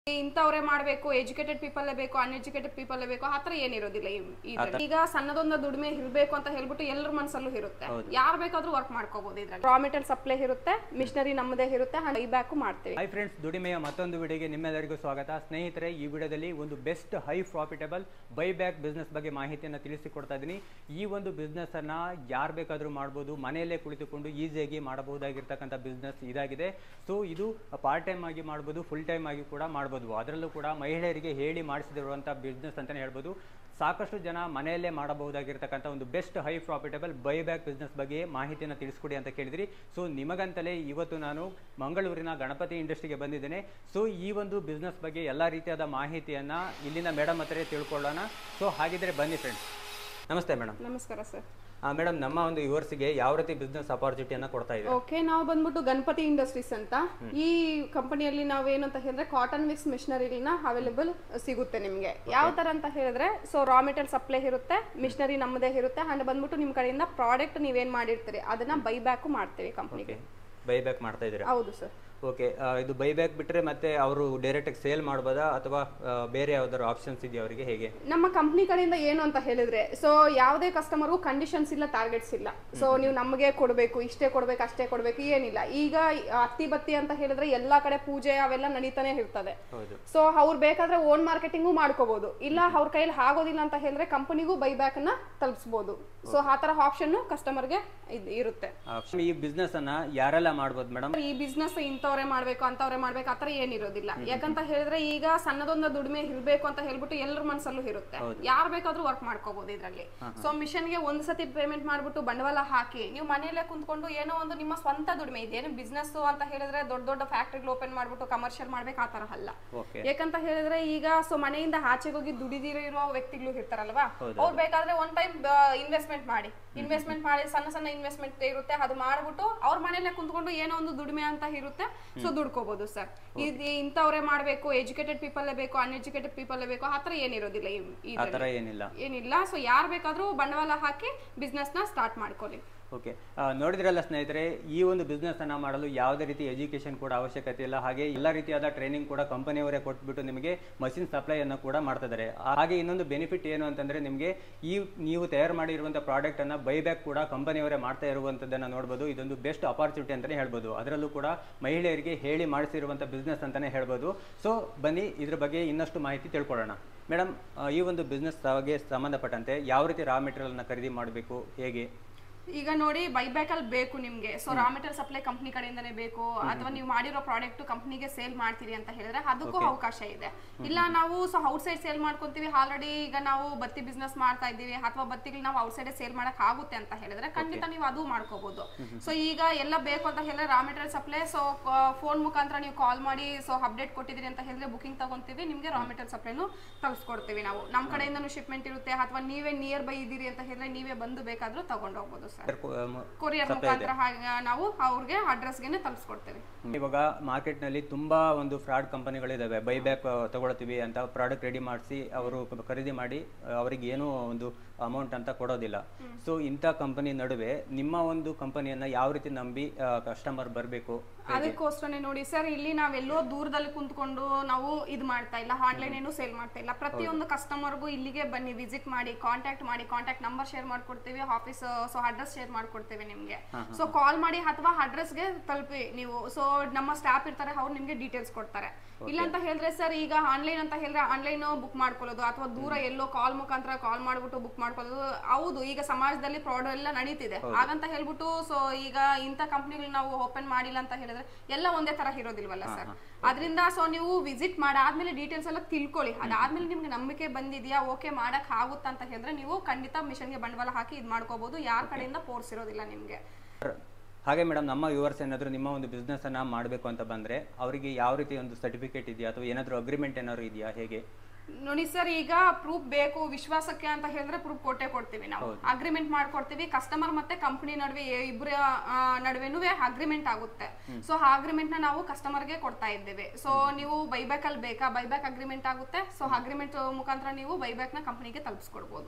ಇಂಥವ್ರೇ ಮಾಡಬೇಕು educated people ಬೇಕು uneducated people ಬೇಕು ಆ ಥರ ಏನಿರೋದಿಲ್ಲ ಈ- ಇದ್ರಲ್ಲಿ. ಈಗ ಸಣ್ಣದೊಂದು ದುಡಿಮೆ ಇರಬೇಕು ಅಂತ ಹೇಳ್ಬಿಟ್ಟು ಎಲ್ಲರ ಮನಸ್ಸಲ್ಲೂ ಇರುತ್ತೆ ಯಾರು ಬೇಕಾದ್ರೂ ವರ್ಕ್ ಮಾಡ್ಕೋಬಹುದು ಇದ್ರಲ್ಲಿ ರಾ ಮೆಟೀರಿಯಲ್ ಸಪ್ಲೈ ಇರುತ್ತೆ ಮಿಷನರಿ ನಮ್ಮದೇ ಇರುತ್ತೆ ಹೈ ಬ್ಯಾಕು ಮಾಡ್ತೀವಿ ಹೈ ಫ್ರೆಂಡ್ಸ್ ದುಡಿಮೆಯ ಮತ್ತೊಂದು ವಿಡಿಯೋಗೆ ನಿಮ್ಮೆಲ್ಲರಿಗೂ ಸ್ವಾಗತ ಸ್ನೇಹಿತರೆ ಈ ವಿಡಿಯೋದಲ್ಲಿ ಒಂದು best high profitable buy back business ಬಗ್ಗೆ ಮಾಹಿತಿಯನ್ನು ತಿಳಿಸಿಕೊಡ್ತಾ ಇದ್ದೀನಿ ಈ ಒಂದು ಬಿಸ್ನೆಸ್ ಅನ್ನ ಯಾರು ಬೇಕಾದರೂ ಮಾಡ್ಬೋದು ಮನೆಯಲ್ಲೇ ಕುಳಿತುಕೊಂಡು ಈಸಿಯಾಗಿ ಮಾಡಬಹುದಾಗಿರ್ತಕ್ಕಂಥ ಬಿಸ್ನೆಸ್ ಇದಾಗಿದೆ ಸೊ ಇದು ಪಾರ್ಟ್ ಟೈಮ್ ಆಗಿ ಮಾಡ್ಬೋದು ಫುಲ್ ಟೈಮ್ ಆಗಿ ಕೂಡ ಮಾಡ್ಬೋದು ಅದರಲ್ಲೂ ಕೂಡ ಮಹಿಳೆಯರಿಗೆ ಹೇಳಿ ಮಾಡಿಸಿದಿರುವಂಥ ಬಿಸ್ನೆಸ್ ಅಂತಲೇ ಹೇಳ್ಬೋದು ಸಾಕಷ್ಟು ಜನ ಮನೆಯಲ್ಲೇ ಮಾಡಬಹುದಾಗಿರ್ತಕ್ಕಂಥ ಒಂದು best high profitable buy back business ಬಗ್ಗೆ ಮಾಹಿತಿಯನ್ನು ತಿಳಿಸ್ಕೊಡಿ ಅಂತ ಕೇಳಿದ್ರಿ ಸೊ ನಿಮಗಂತಲೇ ಇವತ್ತು ನಾನು ಮಂಗಳೂರಿನ ಗಣಪತಿ ಇಂಡಸ್ಟ್ರಿಗೆ ಬಂದಿದ್ದೇನೆ ಸೊ ಈ ಒಂದು ಬಿಸ್ನೆಸ್ ಬಗ್ಗೆ ಎಲ್ಲ ರೀತಿಯಾದ ಮಾಹಿತಿಯನ್ನ ಇಲ್ಲಿನ ಮೇಡಮ್ ಹತ್ರ ತಿಳ್ಕೊಳ್ಳೋಣ ಸೊ ಹಾಗಿದ್ರೆ ಬನ್ನಿ ಫ್ರೆಂಡ್ಸ್ ನಮಸ್ತೆ ಮೇಡಮ್ ನಮಸ್ಕಾರ ಸರ್ ಮೇಡಮ್ ನಮ್ಮ ಒಂದು ಯುವರ್ಸ್ಗೆ ಯಾವ ರೀತಿ ಬಿಸ್ನೆಸ್ ಅಪಾರ್ಚುನಿಟಿಯನ್ನು ಕೊಡ್ತಾ ಇದೆ ಓಕೆ ನಾವು ಬಂದ್ಬಿಟ್ಟು ಗಣಪತಿ ಇಂಡಸ್ಟ್ರೀಸ್ ಅಂತ ಈ ಕಂಪನಿಯಲ್ಲಿ ನಾವು ಏನು ಅಂತ ಹೇಳಿದ್ರೆ ಕಾಟನ್ ಮಿಕ್ಸ್ ಮಿಷನರಿನ ಅವೈಲೇಬಲ್ ಸಿಗುತ್ತೆ ನಿಮಗೆ ಯಾವ ತರ ಅಂತ ಹೇಳಿದ್ರೆ ಸೊ ರಾ ಮೆಟೀರಿಯಲ್ ಸಪ್ಲೈ ಇರುತ್ತೆ ಮಿಷನರಿ ನಮ್ಮದೇ ಇರುತ್ತೆ ಅಂಡ್ ಬಂದ್ಬಿಟ್ಟು ನಿಮ್ಮ ಕಡೆಯಿಂದ ಪ್ರಾಡಕ್ಟ್ ನೀವೇನ್ ಮಾಡಿರ್ತೀರಿ ಅದನ್ನ ಬೈ ಬ್ಯಾಕು ಮಾಡ್ತೀವಿ ಕಂಪ್ನಿಗೆ ಬೈ ಬ್ಯಾಕ್ ಮಾಡ್ತಾ ಇದ್ದೀರಾ ಹೌದು ಸರ್ ಓಕೆ ಇದು ಬೈ ಬ್ಯಾಕ್ ಬಿಟ್ಟರೆ ಮತ್ತೆ ಅವರು ಡೈರೆಕ್ಟಾಗಿ ಸೇಲ್ ಮಾಡ್ಬೋದಾ ಅಥವಾ ಆ, ಬೇರೆ ಯಾವ್ದಾದ್ರು ಆಪ್ಷನ್ಸ್ ಇದೆಯಾ ಅವರಿಗೆ ಹೇಗೆ ನಮ್ಮ ಕಂಪ್ನಿ ಕಡೆಯಿಂದ ಏನು ಅಂತ ಹೇಳಿದ್ರೆ ಸೊ ಯಾವುದೇ ಕಸ್ಟಮರ್ಗೂ ಕಂಡೀಷನ್ಸ್ ಇಲ್ಲ ಟಾರ್ಗೆಟ್ಸ್ ಇಲ್ಲ ಸೊ ನೀವು ನಮಗೆ ಕೊಡಬೇಕು ಇಷ್ಟೇ ಕೊಡ್ಬೇಕು ಅಷ್ಟೇ ಕೊಡಬೇಕು ಏನಿಲ್ಲ ಈಗ ಹತ್ತಿ ಬತ್ತಿ ಅಂತ ಹೇಳಿದ್ರೆ ಎಲ್ಲಾ ಕಡೆ ಪೂಜೆ ಅವೆಲ್ಲ ನಡೀತಾನೆ ಇರ್ತದೆ ಹೌದು ಸೊ ಅವ್ರು ಬೇಕಾದ್ರೆ ಓನ್ ಮಾರ್ಕೆಟಿಂಗು ಮಾಡ್ಕೋಬಹುದು ಇಲ್ಲ ಅವ್ರ ಕೈಯಲ್ಲಿ ಆಗೋದಿಲ್ಲ ಅಂತ ಹೇಳಿದ್ರೆ ಕಂಪನಿಗೂ ಬೈ ಬ್ಯಾಕ್ ನ ತಲುಪಿಸಬಹುದು ಸೊ ಆ ತರ ಆಪ್ಷನ್ ಕಸ್ಟಮರ್ಗೆ ಇರುತ್ತೆ ಆಪ್ಷನ್ ಈ ಬಿಸ್ನೆಸ್ ಅನ್ನ ಯಾರೆಲ್ಲ ಮಾಡ್ಬೋದು ಮೇಡಮ್ ಈ ಬಿಸ್ನೆಸ್ ಇಂಥವ್ರೆ ಮಾಡ್ಬೇಕು ಅಂತವ್ರೆ ಮಾಡ್ಬೇಕು ಆತರ ಏನಿರೋದಿಲ್ಲ ಯಾಕಂತ ಹೇಳಿದ್ರೆ ಈಗ ಸಣ್ಣದೊಂದು ದುಡಿಮೆ ಇರ್ಬೇಕು ಅಂತ ಹೇಳ್ಬಿಟ್ಟು ಎಲ್ಲರ ಮನಸ್ಸಲ್ಲೂ ಇರುತ್ತೆ ಯಾರು ಬೇಕಾದ್ರೂ ವರ್ಕ್ ಮಾಡ್ಕೋಬಹುದು ಇದ್ರಲ್ಲಿ ಸೊ ಮಿಷನ್ಗೆ ಒಂದ್ ಸತಿ ಪೇಮೆಂಟ್ ಮಾಡ್ಬಿಟ್ಟು ಬಂಡವಾಳ ಹಾಕಿ ನೀವು ಮನೆಯಲ್ಲೇ ಕುಂತ್ಕೊಂಡು ಏನೋ ಒಂದು ನಿಮ್ಮ ಸ್ವಂತ ದುಡಿಮೆ ಇದೇನು ಬಿಸ್ನೆಸ್ ಅಂತ ಹೇಳಿದ್ರೆ ದೊಡ್ಡ ದೊಡ್ಡ ಫ್ಯಾಕ್ಟ್ರಿಗಳು ಓಪನ್ ಮಾಡ್ಬಿಟ್ಟು ಕಮರ್ಷಿಯಲ್ ಮಾಡ್ಬೇಕು ಆ ತರ ಅಲ್ಲ ಓಕೆ ಯಾಕಂತ ಹೇಳಿದ್ರೆ ಈಗ ಸೊ ಮನೆಯಿಂದ ಆಚೆಗೆ ಹೋಗಿ ದುಡಿದಿರೋ ವ್ಯಕ್ತಿಗಳು ಇರ್ತಾರಲ್ವಾ ಅವ್ರು ಬೇಕಾದ್ರೆ ಒನ್ ಟೈಮ್ ಇನ್ವೆಸ್ಟ್ಮೆಂಟ್ ಮಾಡಿ ಇನ್ವೆಸ್ಟ್ಮೆಂಟ್ ಮಾಡಿ ಸಣ್ಣ ಸಣ್ಣ ಇನ್ವೆಸ್ಟ್ಮೆಂಟ್ ಇರುತ್ತೆ ಅದು ಮಾಡ್ಬಿಟ್ಟು ಅವ್ರ ಮನೆಯಲ್ಲೇ ಕುಂತ್ಕೊಂಡು ಏನೋ ಒಂದು ದುಡಿಮೆ ಅಂತ ಇರುತ್ತೆ ಸೊ ದುಡ್ಕೋಬಹುದು ಸರ್ ಇದು ಇಂಥವ್ರೇ ಮಾಡ್ಬೇಕು ಎಜುಕೇಟೆಡ್ ಪೀಪಲ್ ಬೇಕು ಅನ್ಎಜುಕೇಟೆಡ್ ಪೀಪಲ್ ಬೇಕು ಆ ಥರ ಏನಿರೋದಿಲ್ಲ ಈ- ಆ ಇದ್ರಲ್ಲಿ. ಥರ ಏನಿಲ್ಲ ಏನಿಲ್ಲ ಸೊ ಯಾರು ಬೇಕಾದ್ರೂ ಬಂಡವಾಳ ಹಾಕಿ ಬಿಸ್ನೆಸ್ ನ ಸ್ಟಾರ್ಟ್ ಮಾಡ್ಕೊಳ್ಳಿ ಓಕೆ ನೋಡಿದ್ರಲ್ಲ ಸ್ನೇಹಿತರೆ ಈ ಒಂದು ಬಿಸ್ನೆಸ್ ಅನ್ನ ಮಾಡಲು ಯಾವುದೇ ರೀತಿ ಎಜುಕೇಶನ್ ಕೂಡ ಅವಶ್ಯಕತೆ ಇಲ್ಲ ಹಾಗೆ ಎಲ್ಲ ರೀತಿಯಾದ ಟ್ರೈನಿಂಗ್ ಕೂಡ ಕಂಪನಿಯವರೇ ಕೊಟ್ಬಿಟ್ಟು ನಿಮಗೆ ಮಷಿನ್ ಸಪ್ಲೈ ಅನ್ನು ಕೂಡ ಮಾಡ್ತಾ ಇದ್ದಾರೆ ಹಾಗೆ ಇನ್ನೊಂದು ಬೆನಿಫಿಟ್ ಏನು ಅಂತಂದ್ರೆ ನಿಮಗೆ ಈ ನೀವು ತಯಾರು ಮಾಡಿರುವಂತಹ ಪ್ರಾಡಕ್ಟ್ ಅನ್ನ ಬೈಬ್ಯಾಕ್ ಕೂಡ ಕಂಪನಿಯವರೇ ಮಾಡ್ತಾ ಇರುವಂತದ್ದನ್ನ ನೋಡ್ಬೋದು ಇದೊಂದು ಬೆಸ್ಟ್ ಅಪಾರ್ಚುನಿಟಿ ಅಂತಾನೆ ಹೇಳ್ಬೋದು ಅದರಲ್ಲೂ ಕೂಡ ಮಹಿಳೆಯರಿಗೆ ಹೇಳಿ ಮಾಡಿಸಿರುವಂತ ಬಿಸ್ನೆಸ್ ಅಂತಾನೆ ಹೇಳ್ಬೋದು ಸೊ ಬನ್ನಿ ಇದ್ರ ಬಗ್ಗೆ ಇನ್ನಷ್ಟು ಮಾಹಿತಿ ತಿಳ್ಕೊಳ್ಳೋಣ ಮೇಡಮ್ ಈ ಒಂದು ಬಿಸ್ನೆಸ್ ಗೆ ಸಂಬಂಧಪಟ್ಟಂತೆ ಯಾವ ರೀತಿ ರಾ ಮೆಟೀರಿಯಲ್ ಅನ್ನ ಖರೀದಿ ಮಾಡಬೇಕು ಹೇಗೆ ಈಗ ನೋಡಿ ಬೈಬ್ಯಾಕ್ ಅಲ್ಲಿ ಬೇಕು ನಿಮ್ಗೆ so raw material supply company ಕಡೆಯಿಂದನೇ ಬೇಕು ಅಥವಾ ನೀವು ಮಾಡಿರೋ ಪ್ರಾಡಕ್ಟ್ ಕಂಪ್ನಿಗೆ ಸೇಲ್ ಮಾಡ್ತೀರಿ ಅಂತ ಹೇಳಿದ್ರೆ ಅದಕ್ಕೂ ಅವಕಾಶ ಇದೆ ಇಲ್ಲ ನಾವು ಸೊ ಔಟ್ ಸೈಡ್ ಸೇಲ್ ಮಾಡ್ಕೊಂತೀವಿ ಆಲ್ರೆಡಿ ಈಗ ನಾವು ಬತ್ತಿ ಬಿಸ್ನೆಸ್ ಮಾಡ್ತಾ ಇದ್ದೀವಿ ಅಥವಾ ಬತ್ತಿಗಳು ನಾವು ಔಟ್ ಸೈಡ್ ಸೇಲ್ ಮಾಡಕ್ ಆಗುತ್ತೆ ಅಂತ ಹೇಳಿದ್ರೆ ಖಂಡಿತ ನೀವು ಅದು ಮಾಡ್ಕೋಬಹುದು ಸೊ ಈಗ ಎಲ್ಲ ಬೇಕು ಅಂತ ಹೇಳಿದ್ರೆ raw material supply so phone ಮುಖಾಂತರ ನೀವು ಕಾಲ್ ಮಾಡಿ ಸೊ ಅಪ್ಡೇಟ್ ಕೊಟ್ಟಿದ್ದೀರಿ ಅಂತ ಹೇಳಿದ್ರೆ ಬುಕಿಂಗ್ ತಗೊಂತೀವಿ ನಿಮ್ಗೆ ರಾ ಮೆಟೀರಿಯಲ್ ಸಪ್ಲೈನು ತರಿಸ್ಕೊಡ್ತೀವಿ ನಾವು ನಮ್ಮ ಕಡೆಯಿಂದನೂ ಶಿಪ್ಮೆಂಟ್ ಇರುತ್ತೆ ಅಥವಾ ನೀವೇ ನಿಯರ್ ಬೈ ಇದ್ದೀರಿ ಅಂತ ಹೇಳಿದ್ರೆ ನೀವೇ ಬಂದು ಬೇಕಾದ್ರೂ ತಗೊಂಡು ಹೋಗ್ಬೋದು ಸರ್ ಕೊರಿಯರ್ ಮುಖಾಂತರ ಹಾಗೆ ನಾವು ಅವ್ರಿಗೆ ಅಡ್ರೆಸ್ಗೆ ತಲುಪಿಸ್ಕೊಡ್ತೇವೆ ಇವಾಗ ಮಾರ್ಕೆಟ್ ನಲ್ಲಿ ತುಂಬಾ ಒಂದು ಫ್ರಾಡ್ ಕಂಪನಿಗಳಿದಾವೆ ಬೈ ಬ್ಯಾಕ್ ತಗೊಳ್ತೀವಿ ಅಂತ ಪ್ರಾಡಕ್ಟ್ ರೆಡಿ ಮಾಡಿಸಿ ಅವರು ಖರೀದಿ ಮಾಡಿ ಆ, ಅವರಿಗೆ ಏನೂ ಒಂದು ಅಮೌಂಟ್ ಅಂತ ಕೊಡೋದಿಲ್ಲ ಸೊ ಇಂಥ ಕಂಪನಿ ನಡುವೆ ನಿಮ್ಮ ಒಂದು ಕಂಪನಿಯನ್ನ ಯಾವ ರೀತಿ ನಂಬಿ ಕಸ್ಟಮರ್ ಬರಬೇಕು ಅದಕ್ಕೋಸ್ಕರನೇ ನೋಡಿ ಸರ್ ಇಲ್ಲಿ ನಾವೆಲ್ಲೋ ದೂರದಲ್ಲಿ ಕುಂತ್ಕೊಂಡು ನಾವು ಇದು ಮಾಡ್ತಾ ಇಲ್ಲ ಆನ್ಲೈನ್ ಏನು ಸೇಲ್ ಮಾಡ್ತಾ ಇಲ್ಲ ಪ್ರತಿಯೊಂದು ಕಸ್ಟಮರ್ಗೂ ಇಲ್ಲಿಗೆ ಬನ್ನಿ ವಿಸಿಟ್ ಮಾಡಿ ಕಾಂಟ್ಯಾಕ್ಟ್ ಮಾಡಿ ಕಾಂಟ್ಯಾಕ್ಟ್ ನಂಬರ್ ಶೇರ್ ಮಾಡ್ಕೊಡ್ತೀವಿ ಆಫೀಸ್ ಸೊ ಅಡ್ರೆಸ್ ಶೇರ್ ಮಾಡ್ಕೊಡ್ತೇವೆ ನಿಮ್ಗೆ ಸೊ ಕಾಲ್ ಮಾಡಿ ಅಥವಾ ಅಡ್ರೆಸ್ಗೆ ತಲುಪಿ ನೀವು ಸೊ ನಮ್ಮ ಸ್ಟಾಫ್ ಇರ್ತಾರೆ ಅವ್ರು ನಿಮ್ಗೆ ಡೀಟೇಲ್ಸ್ ಕೊಡ್ತಾರೆ ಇಲ್ಲ ಅಂತ ಹೇಳಿದ್ರೆ ಸರ್ ಈಗ ಆನ್ಲೈನ್ ಅಂತ ಹೇಳಿದ್ರೆ ಆನ್ಲೈನ್ ಬುಕ್ ಮಾಡ್ಕೊಳ್ಳೋದು ಅಥವಾ ದೂರ ಎಲ್ಲೋ ಕಾಲ್ ಮುಖಾಂತರ ಕಾಲ್ ಮಾಡ್ಬಿಟ್ಟು ಬುಕ್ ಮಾಡ್ಕೊಳ್ಳೋದು ಹೌದು ಈಗ ಸಮಾಜದಲ್ಲಿ ಫ್ರಾಡ್ ಎಲ್ಲ ನಡೀತಿದೆ ಹಾಗಂತ ಹೇಳ್ಬಿಟ್ಟು ಸೊ ಈಗ ಇಂಥ ಕಂಪ್ನಿಗಳು ನಾವು ಓಪನ್ ಮಾಡಿಲ್ಲ ಅಂತ ಹೇಳಿದ್ರೆ ಎಲ್ಲ ಒಂದೇ ತರ ಇರೋದಿಲ್ವಲ್ಲ ಸರ್ ಅದರಿಂದ ಸೊ ನೀವು ವಿಸಿಟ್ ಮಾಡಾದ್ಮೇಲೆ ಡೀಟೇಲ್ಸ್ ಎಲ್ಲ ತಿಳ್ಕೊಳ್ಳಿ ಅದಾದ್ಮೇಲೆ ನಿಮ್ಗೆ ನಂಬಿಕೆ ಬಂದಿದ್ಯಾ ಓಕೆ ಮಾಡಕ್ ಆಗುತ್ತಾ ಅಂತ ಹೇಳಿದ್ರೆ ನೀವು ಖಂಡಿತ ಮಿಷನ್ಗೆ ಬಂಡವಾಳ ಹಾಕಿ ಇದು ಮಾಡ್ಕೋಬಹುದು ಯಾರ ಕಡೆಯಿಂದ ಫೋರ್ಸ್ ಇರೋದಿಲ್ಲ ನಿಮ್ಗೆ ಹಾಗೆ ಮೇಡಮ್ ನಮ್ಮ ವ್ಯೂವರ್ಸ್ ಏನಾದರೂ ನಿಮ್ಮ ಒಂದು ಬಿಸ್ನೆಸ್ ಅನ್ನ ಮಾಡಬೇಕು ಅಂತ ಬಂದ್ರೆ ಅವರಿಗೆ ಯಾವ ರೀತಿ ಒಂದು ಸರ್ಟಿಫಿಕೇಟ್ ಇದೆಯಾ ಅಥವಾ ಏನಾದರೂ ಅಗ್ರಿಮೆಂಟ್ ಏನಾದ್ರು ಇದೆಯಾ ಹೇಗೆ ನೋಡಿ ಸರ್ ಈಗ ಪ್ರೂಫ್ ಬೇಕು ವಿಶ್ವಾಸಕ್ಕೆ ಅಂತ ಹೇಳಿದ್ರೆ ಪ್ರೂಫ್ ಕೊಟ್ಟೆ ಕೊಡ್ತೀವಿ ನಾವು ಅಗ್ರಿಮೆಂಟ್ ಮಾಡ್ಕೊಡ್ತೀವಿ ಕಸ್ಟಮರ್ ಮತ್ತೆ ಕಂಪನಿ ನಡುವೆ ಇಬ್ಬರ ನಡುವೆನೂ ಅಗ್ರಿಮೆಂಟ್ ಆಗುತ್ತೆ ಸೊ ಆ ಅಗ್ರಿಮೆಂಟ್ ನ ನಾವು ಕಸ್ಟಮರ್ಗೆ ಕೊಡ್ತಾ ಇದ್ದೇವೆ ಸೊ ನೀವು ಬೈಬ್ಯಾಕ್ ಅಲ್ಲಿ ಬೇಕಾ ಬೈಬ್ಯಾಕ್ ಅಗ್ರಿಮೆಂಟ್ ಆಗುತ್ತೆ ಸೊ ಅಗ್ರಿಮೆಂಟ್ ಮುಖಾಂತರ ನೀವು ಬೈಬ್ಯಾಕ್ ನ ಕಂಪನಿಗೆ ತಲುಪಿಸ್ಕೊಡ್ಬೋದು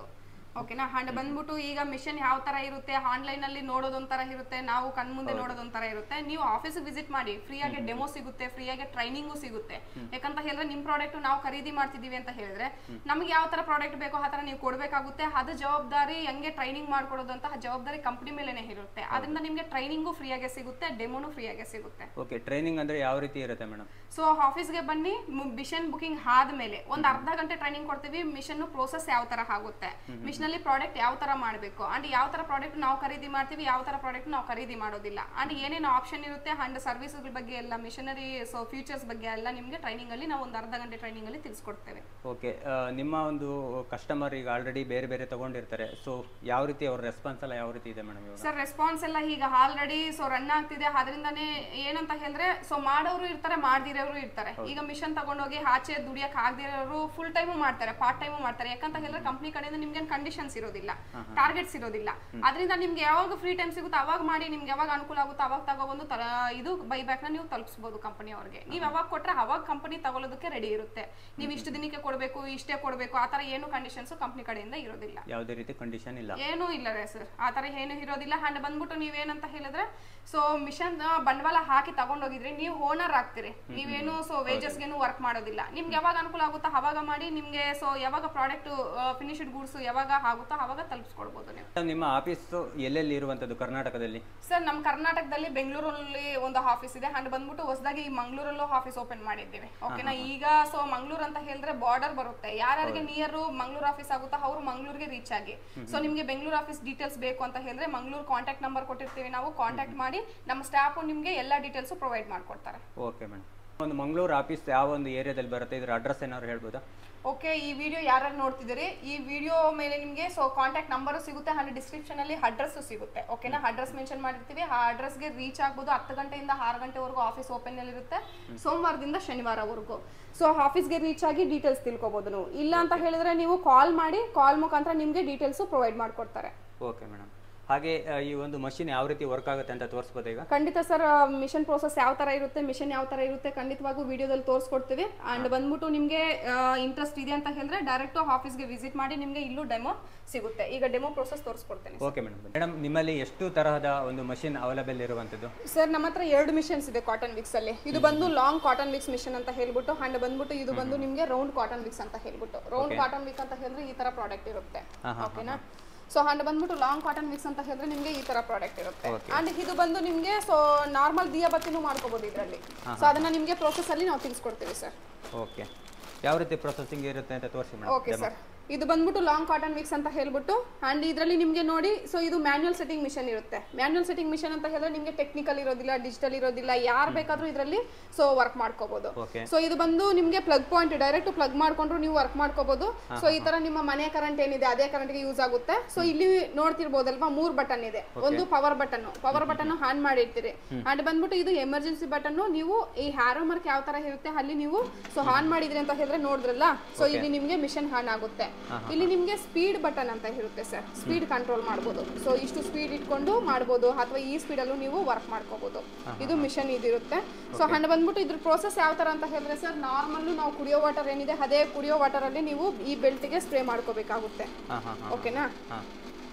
ಓಕೆನಾ ಅಂಡ್ ಬಂದ್ಬಿಟ್ಟು ಈಗ ಮಿಷನ್ ಯಾವ ತರ ಇರುತ್ತೆ ಆನ್ಲೈನ್ ಅಲ್ಲಿ ನೋಡೋದೊಂಥರ ಇರುತ್ತೆ ನಾವು ಕಣ್ಮುಂದೆ ನೋಡೋದೊಂಥರ ಇರುತ್ತೆ ನೀವು ಆಫೀಸ್ ವಿಸಿಟ್ ಮಾಡಿ ಫ್ರೀ ಆಗಿ ಡೆಮೋ ಸಿಗುತ್ತೆ ಫ್ರೀ ಆಗಿ ಟ್ರೈನಿಂಗು ಸಿಗುತ್ತೆ ಯಾಕಂತ ಹೇಳಿದ್ರೆ ನಿಮ್ ಪ್ರಾಡಕ್ಟ್ ನಾವು ಖರೀದಿ ಮಾಡ್ತಿದೀವಿ ಅಂತ ಹೇಳಿದ್ರೆ ನಮ್ಗೆ ಯಾವ ತರ ಪ್ರಾಡಕ್ಟ್ ಬೇಕೋ ಆ ತರ ನೀವು ಕೊಡ್ಬೇಕಾಗುತ್ತೆ ಅದು ಜವಾಬ್ದಾರಿ ಹೆಂಗೆ ಟ್ರೈನಿಂಗ್ ಮಾಡ್ಕೊಡೋದು ಅಂತ ಜವಾಬ್ದಾರಿ ಕಂಪನಿ ಮೇಲೆನೆ ಇರುತ್ತೆ ಅದರಿಂದ ನಿಮ್ಗೆ ಟ್ರೈನಿಂಗು ಫ್ರೀ ಆಗಿ ಸಿಗುತ್ತೆ ಡೆಮೋನು ಫ್ರೀ ಆಗಿ ಸಿಗುತ್ತೆ ಓಕೆ ಟ್ರೈನಿಂಗ್ ಅಂದರೆ ಯಾವ ರೀತಿ ಇರುತ್ತೆ ಮೇಡಮ್ ಸೊ ಆಫೀಸ್ಗೆ ಬನ್ನಿ ಮಿಷನ್ ಬುಕಿಂಗ್ ಆದ್ಮೇಲೆ ಒಂದ್ ಅರ್ಧ ಗಂಟೆ ಟ್ರೈನಿಂಗ್ ಕೊಡ್ತೀವಿ ಮಿಷನ್ ಪ್ರೋಸೆಸ್ ಯಾವ ತರ ಆಗುತ್ತೆ ಮಿಷನ್ ಅಲ್ಲಿ ಪ್ರಾಡಕ್ಟ್ ಯಾವ ತರ ಮಾಡಬೇಕು ಅಂಡ್ ಯಾವ ತರ ಪ್ರಾಡಕ್ಟ್ ನಾವು ಖರೀದಿ ಮಾಡ್ತೀವಿ ಯಾವ ತರ ಪ್ರಾಡಕ್ಟ್ ನಾವು ಖರೀದಿ ಮಾಡೋದಿಲ್ಲ ಅಂಡ್ ಏನೇನು ಆಪ್ಷನ್ ಇರುತ್ತೆ ಅಂಡ್ ಸರ್ವಿಸ್ಗಳ ಬಗ್ಗೆ ಎಲ್ಲ ಮಿಷನರಿ ಸೊ ಫ್ಯೂಚರ್ಸ್ ಬಗ್ಗೆ ಎಲ್ಲ ನಿಮ್ಗೆ ಟ್ರೈನಿಂಗ್ ಅಲ್ಲಿ ನಾವು ಒಂದು ಅರ್ಧ ಗಂಟೆ ಟ್ರೈನಿಂಗ್ ಅಲ್ಲಿ ತಿಳಿಸ್ಕೊಡ್ತೇವೆ ಓಕೆ ನಿಮ್ಮ ಒಂದು ಕಸ್ಟಮರ್ ಈಗ ಆಲ್ರೆಡಿ ಬೇರೆ ಬೇರೆ ತಗೊಂಡಿರ್ತಾರೆ ಸೊ ಯಾವ ರೀತಿ ಅವ್ರ ರೆಸ್ಪಾನ್ಸ್ ಎಲ್ಲ ಯಾವ ರೀತಿ ಇದೆ ಮೇಡಮ್ ಇವಾಗ ಸರ್ ರೆಸ್ಪಾನ್ಸ್ ಎಲ್ಲ ಈಗ ಆಲ್ರೆಡಿ ಸೊ ರನ್ ಆಗ್ತಿದೆ ಅದರಿಂದಾನೇ ಏನಂತ ಹೇಳಿದ್ರೆ ಸೊ ಮಾಡೋರು ಇರ್ತಾರೆ ಮಾಡ್ದಿರೋರು ಇರ್ತಾರೆ ಈಗ ಮಿಷನ್ ತಗೊಂಡೋಗಿ ಆಚೆ ದುಡಿಯಕ್ ಆಗದಿರೋರು ಫುಲ್ ಟೈಮು ಮಾಡ್ತಾರೆ ಪಾರ್ಟ್ ಟೈಮು ಮಾಡ್ತಾರೆ ಯಾಕಂತ ಹೇಳಿದ್ರೆ ಕಂಪ್ನಿ ಕಡೆಯಿಂದ ನಿಮ್ಗೆ ಕಂಡೀಷನ್ಸ್ ಇರೋದಿಲ್ಲ ಟಾರ್ಗೆಟ್ಸ್ ಇರೋದಿಲ್ಲ ಅದರಿಂದ ನಿಮ್ಗೆ ಯಾವಾಗ ಫ್ರೀ ಟೈಮ್ ಸಿಗುತ್ತೋ ಅವಾಗ ಮಾಡಿ ನಿಮ್ಗೆ ಯಾವಾಗ ಅನುಕೂಲ ಆಗುತ್ತೋ ಅವಾಗ ತಗೊಬಂದು ತರ ಇದು ಬೈ ಬ್ಯಾಕ್ ನ ನೀವು ತಲುಪಿಸಬಹುದು ಕಂಪನಿ ಅವ್ರಿಗೆ ನೀವು ಯಾವಾಗ ಕೊಟ್ರೆ ಅವಾಗ ಕಂಪನಿ ತಗೊಳ್ಳೋದಕ್ಕೆ ರೆಡಿ ಇರುತ್ತೆ ನೀವು ಇಷ್ಟು ದಿನಕ್ಕೆ ಕೊಡಬೇಕು ಇಷ್ಟೇ ಕೊಡಬೇಕು ಆ ತರ ಏನು ಕಂಡೀಷನ್ಸ್ ಕಂಪನಿ ಕಡೆಯಿಂದ ಇರೋದಿಲ್ಲ ಯಾವುದೇ ರೀತಿ ಕಂಡೀಷನ್ ಇಲ್ಲ ಏನೂ ಇಲ್ಲ ರೀ ಸರ್ ಆ ಥರ ಏನು ಇರೋದಿಲ್ಲ ಅಂಡ್ ಬಂದ್ಬಿಟ್ಟು ನೀವೇನಂತ ಹೇಳಿದ್ರೆ ಸೊ ಮಿಷನ್ ಬಂಡವಾಳ ಹಾಕಿ ತಗೊಂಡೋಗಿದ್ರಿ ನೀವು ಓನರ್ ಆಗ್ತೀರಿ ನೀವೇನು ಸೊ ವೇಜಸ್ಗೇನು ವರ್ಕ್ ಮಾಡೋದಿಲ್ಲ ನಿಮ್ಗೆ ಯಾವಾಗ ಅನುಕೂಲ ಆಗುತ್ತೋ ಅವಾಗ ಮಾಡಿ ನಿಮ್ಗೆ ಸೊ ಯಾವಾಗ ಪ್ರಾಡಕ್ಟ್ ಫಿನಿಶ್ಡ್ ಗೂಡ್ಸ್ ಯಾವಾಗ ಆಗುತ್ತೋ ಅವಾಗ ತಲುಪಿಸ್ಕೊಡ್ಬೋದು ನೀವು Madam, ನಿಮ್ಮ ಆಫೀಸು ಎಲ್ಲೆಲ್ಲಿ ಇರುವಂಥದ್ದು ಕರ್ನಾಟಕದಲ್ಲಿ ಸರ್ ನಮ್ಮ ಕರ್ನಾಟಕದಲ್ಲಿ ಬೆಂಗಳೂರಲ್ಲಿ ಒಂದು ಆಫೀಸ್ ಇದೆ ಅಂಡ್ ಬಂದ್ಬಿಟ್ಟು ಹೊಸದಾಗಿ ಮಂಗಳೂರಲ್ಲೂ ಆಫೀಸ್ ಓಪನ್ ಮಾಡಿದ್ದೀವಿ ಓಕೆನಾ ಈಗ ಸೊ ಮಂಗಳೂರು ಅಂತ ಹೇಳಿದ್ರೆ ಬಾರ್ಡರ್ ಬರುತ್ತೆ ಯಾರ್ಯಾರಿಗೆ ನಿಯರ್ ಮಂಗಳೂರು ಆಫೀಸ್ ಆಗುತ್ತೋ ಅವರು ಮಂಗಳೂರಿಗೆ ರೀಚ್ ಆಗಿ ಸೊ ನಿಮ್ಗೆ ಬೆಂಗಳೂರು ಆಫೀಸ್ ಡೀಟೇಲ್ಸ್ ಬೇಕು ಅಂತ ಹೇಳಿದ್ರೆ ಮಂಗಳೂರು ಕಾಂಟ್ಯಾಕ್ಟ್ ನಂಬರ್ ಕೊಟ್ಟಿರ್ತೀವಿ ನಾವು ಕಾಂಟ್ಯಾಕ್ಟ್ ಮಾಡಿ ನಮ್ಮ ಸ್ಟಾಫ್ ನಿಮ್ಗೆ ಎಲ್ಲ ಡೀಟೇಲ್ಸ್ ಪ್ರೊವೈಡ್ ಮಾಡ್ಕೊಡ್ತಾರೆ ಓಕೆ ಮೇಡಮ್ ಒಂದು ಮಂಗಳೂರು ಆಫೀಸ್ ಯಾವ ಒಂದು ಏರಿಯಾದಲ್ಲಿ ಬರುತ್ತೆ ಇದ್ರ ಅಡ್ರೆಸ್ ಏನಾದ್ರು ಹೇಳ್ಬೋದಾ ಓಕೆ ಈ ವಿಡಿಯೋ ಯಾರ್ಯಾರು ನೋಡ್ತಿದ್ದೀರಿ ಈ ವಿಡಿಯೋ ಮೇಲೆ ನಿಮಗೆ ಸೊ ಕಾಂಟ್ಯಾಕ್ಟ್ ನಂಬರ್ ಸಿಗುತ್ತೆ ಹಾಗೆ ಡಿಸ್ಕ್ರಿಪ್ಷನ್ ಅಲ್ಲಿ ಅಡ್ರೆಸ್ ಸಿಗುತ್ತೆ ಓಕೆನಾ ಅಡ್ರೆಸ್ ಮೆನ್ಷನ್ ಮಾಡಿರ್ತೀವಿ ಆ ಅಡ್ರೆಸ್ಗೆ ರೀಚ್ ಆಗ್ಬೋದು ಹತ್ತು ಗಂಟೆಯಿಂದ ಆರು ಗಂಟೆವರೆಗೂ ಆಫೀಸ್ ಓಪನ್ ಅಲ್ಲಿ ಇರುತ್ತೆ ಸೋಮವಾರದಿಂದ ಶನಿವಾರವರೆಗೂ ಸೊ ಆಫೀಸ್ಗೆ ರೀಚ್ ಆಗಿ ಡೀಟೇಲ್ಸ್ ತಿಳ್ಕೊಬೋದು ನೀವು ಇಲ್ಲ ಅಂತ ಹೇಳಿದ್ರೆ ನೀವು ಕಾಲ್ ಮಾಡಿ ಕಾಲ್ ಮುಖಾಂತರ ನಿಮಗೆ ಡೀಟೇಲ್ಸ್ ಪ್ರೊವೈಡ್ ಮಾಡ್ಕೊಡ್ತಾರೆ ಓಕೆ ಮೇಡಮ್ ಹಾಗೆ ಆ, ಈ ಒಂದು ಮಷಿನ್ ಯಾವ ರೀತಿ ವರ್ಕ್ ಆಗುತ್ತೆ ಅಂತ ತೋರಿಸ್ಬೋದು ಈಗ ಖಂಡಿತ ಸರ್ ಮಿಷನ್ ಪ್ರೋಸೆಸ್ ಯಾವ ತರ ಇರುತ್ತೆ ಮಿಷನ್ ಯಾವ ತರ ಇರುತ್ತೆ ಖಂಡಿತವಾಗೂ ವಿಡಿಯೋದಲ್ಲಿ ತೋರಿಸ್ಕೊಡ್ತೀವಿ ಅಂಡ್ ಬಂದ್ಬಿಟ್ಟು ನಿಮಗೆ ಇಂಟ್ರೆಸ್ಟ್ ಇದೆ ಅಂತ ಹೇಳಿದ್ರೆ ಡೈರೆಕ್ಟ್ ಆಫೀಸ್ಗೆ ವಿಸಿಟ್ ಮಾಡಿ ನಿಮಗೆ ಇಲ್ಲೂ ಡೆಮೋ ಸಿಗುತ್ತೆ ಈಗ ಡೆಮೋ ಪ್ರೋಸೆಸ್ ತೋರಿಸ್ಕೊಡ್ತೇನೆ ಓಕೆ ಮೇಡಮ್ ಮೇಡಮ್ ನಿಮ್ಮಲ್ಲಿ ಎಷ್ಟು ತರಹದ ಒಂದು ಮಷಿನ್ ಅವೈಲೇಬಲ್ ಇರುವಂಥದ್ದು ಸರ್ ನಮ್ಮ ಹತ್ರ ಎರಡು ಮಿಷನ್ಸ್ ಇದೆ ಕಾಟನ್ ವಿಕ್ಸ್ ಅಲ್ಲಿ ಇದು ಬಂದು ಲಾಂಗ್ ಕಾಟನ್ ವಿಕ್ಸ್ ಮಿಷನ್ ಅಂತ ಹೇಳ್ಬಿಟ್ಟು ಅಂಡ್ ಬಂದ್ಬಿಟ್ಟು ಇದು ಬಂದು ನಿಮಗೆ ರೌಂಡ್ ಕಾಟನ್ ವಿಕ್ಸ್ ಅಂತ ಹೇಳ್ಬಿಟ್ಟು ರೌಂಡ್ ಕಾಟನ್ ವಿಕ್ ಅಂತ ಹೇಳಿದ್ರೆ ಈ ತರ ಪ್ರಾಡಕ್ಟ್ ಇರುತ್ತೆ ಹಾ, ಹಾ, ಓಕೆನಾ ಸೊ ಅಂಡ್ ಬಂದ್ಬಿಟ್ಟು ಲಾಂಗ್ ಕಾಟನ್ ವಿಕ್ಸ್ ಅಂತ ಹೇಳಿದ್ರೆ ನಿಮಗೆ ಈ ತರ ಪ್ರಾಡಕ್ಟ್ ಇರುತ್ತೆ Okay. ಅಂಡ್ ಇದು ಬಂದು ನಿಮಗೆ ಸೊ ನಾರ್ಮಲ್ ದಿಯಾಬತ್ತಿನೂ ಮಾಡ್ಕೋಬಹುದು ಇದರಲ್ಲಿ ಸೊ ಅದನ್ನ ನಿಮಗೆ ಪ್ರೋಸೆಸ್ ಅಲ್ಲಿ ನಾವು ತಿಳಿಸ್ಕೊಡ್ತೀವಿ ಸರ್ ಓಕೆ ಯಾವ ರೀತಿ ಪ್ರೊಸೆಸಿಂಗ್ ಇರುತ್ತೆ ಅಂತ ತೋರಿಸಿ ಮೇಡಮ್ ಓಕೆ ಸರ್ ಇದು ಬಂದ್ಬಿಟ್ಟು ಲಾಂಗ್ ಕಾಟನ್ ವಿಕ್ಸ್ ಅಂತ ಹೇಳ್ಬಿಟ್ಟು ಅಂಡ್ ಇದರಲ್ಲಿ ನಿಮಗೆ ನೋಡಿ ಸೊ ಇದು ಮ್ಯಾನ್ಯಲ್ ಸೆಟ್ಟಿಂಗ್ ಮಿಷನ್ ಇರುತ್ತೆ ಮ್ಯಾನ್ಯಲ್ ಸೆಟ್ಟಿಂಗ್ ಮಿಷನ್ ಅಂತ ಹೇಳಿದ್ರೆ ನಿಮಗೆ ಟೆಕ್ನಿಕಲ್ ಇರೋದಿಲ್ಲ ಡಿಜಿಟಲ್ ಇರೋದಿಲ್ಲ ಯಾರು ಬೇಕಾದ್ರೂ ಇದರಲ್ಲಿ ಸೊ ವರ್ಕ್ ಮಾಡ್ಕೋಬಹುದು ಓಕೆ ಸೊ ಇದು ಬಂದು ನಿಮಗೆ ಪ್ಲಗ್ ಪಾಯಿಂಟ್ ಡೈರೆಕ್ಟ್ ಪ್ಲಗ್ ಮಾಡ್ಕೊಂಡ್ರು ನೀವು ವರ್ಕ್ ಮಾಡ್ಕೋಬಹುದು ಸೊ ಈ ತರ ನಿಮ್ಮ ಮನೆ ಕರೆಂಟ್ ಏನಿದೆ ಅದೇ ಕರೆಂಟ್ಗೆ ಯೂಸ್ ಆಗುತ್ತೆ ಸೊ ಇಲ್ಲಿ ನೋಡ್ತಿರ್ಬೋದಲ್ವಾ ಮೂರ್ ಬಟನ್ ಇದೆ ಒಂದು power button power button on ಮಾಡಿರ್ತೀರಿ ಅಂಡ್ ಬಂದ್ಬಿಟ್ಟು ಇದು ಎಮರ್ಜೆನ್ಸಿ ಬಟನ್ ನೀವು ಈ ಹ್ಯಾರೋ ಮಾರ್ಕ್ ಯಾವ ತರ ಇರುತ್ತೆ ಅಲ್ಲಿ ನೀವು ಸೊ ಆನ್ ಮಾಡಿದ್ರಿ ಅಂತ ಹೇಳಿದ್ರೆ ನೋಡಿದ್ರಲ್ಲ ಸೊ ಇಲ್ಲಿ ನಿಮ್ಗೆ ಮಿಷನ್ ಆನ್ ಆಗುತ್ತೆ ಇಲ್ಲಿ ನಿಮ್ಗೆ ಸ್ಪೀಡ್ ಬಟನ್ ಅಂತ ಇರುತ್ತೆ ಸರ್ ಸ್ಪೀಡ್ ಕಂಟ್ರೋಲ್ ಮಾಡ್ಬೋದು ಸೊ ಇಷ್ಟು ಸ್ಪೀಡ್ ಇಟ್ಕೊಂಡು ಮಾಡ್ಬೋದು ಅಥವಾ ಈ ಸ್ಪೀಡ್ ಅಲ್ಲೂ ನೀವು ವರ್ಕ್ ಮಾಡ್ಕೋಬಹುದು ಇದು ಮಿಷನ್ ಇದಿರುತ್ತೆ ಸೊ ಹಣ್ಣು ಬಂದ್ಬಿಟ್ಟು ಇದ್ರ ಪ್ರೋಸೆಸ್ ಯಾವ ತರ ಅಂತ ಹೇಳಿದ್ರೆ ಸರ್ ನಾರ್ಮಲ್ಲು ನಾವು ಕುಡಿಯೋ ವಾಟರ್ ಏನಿದೆ ಅದೇ ಕುಡಿಯೋ ವಾಟರ್ ಅಲ್ಲಿ ನೀವು ಈ ಬೆಲ್ಟ್ಗೆ ಸ್ಪ್ರೇ ಮಾಡ್ಕೋಬೇಕಾಗುತ್ತೆ ಹಾಂ ಹಾಂ ಹಾಂ ಓಕೆನಾ ಹಾಂ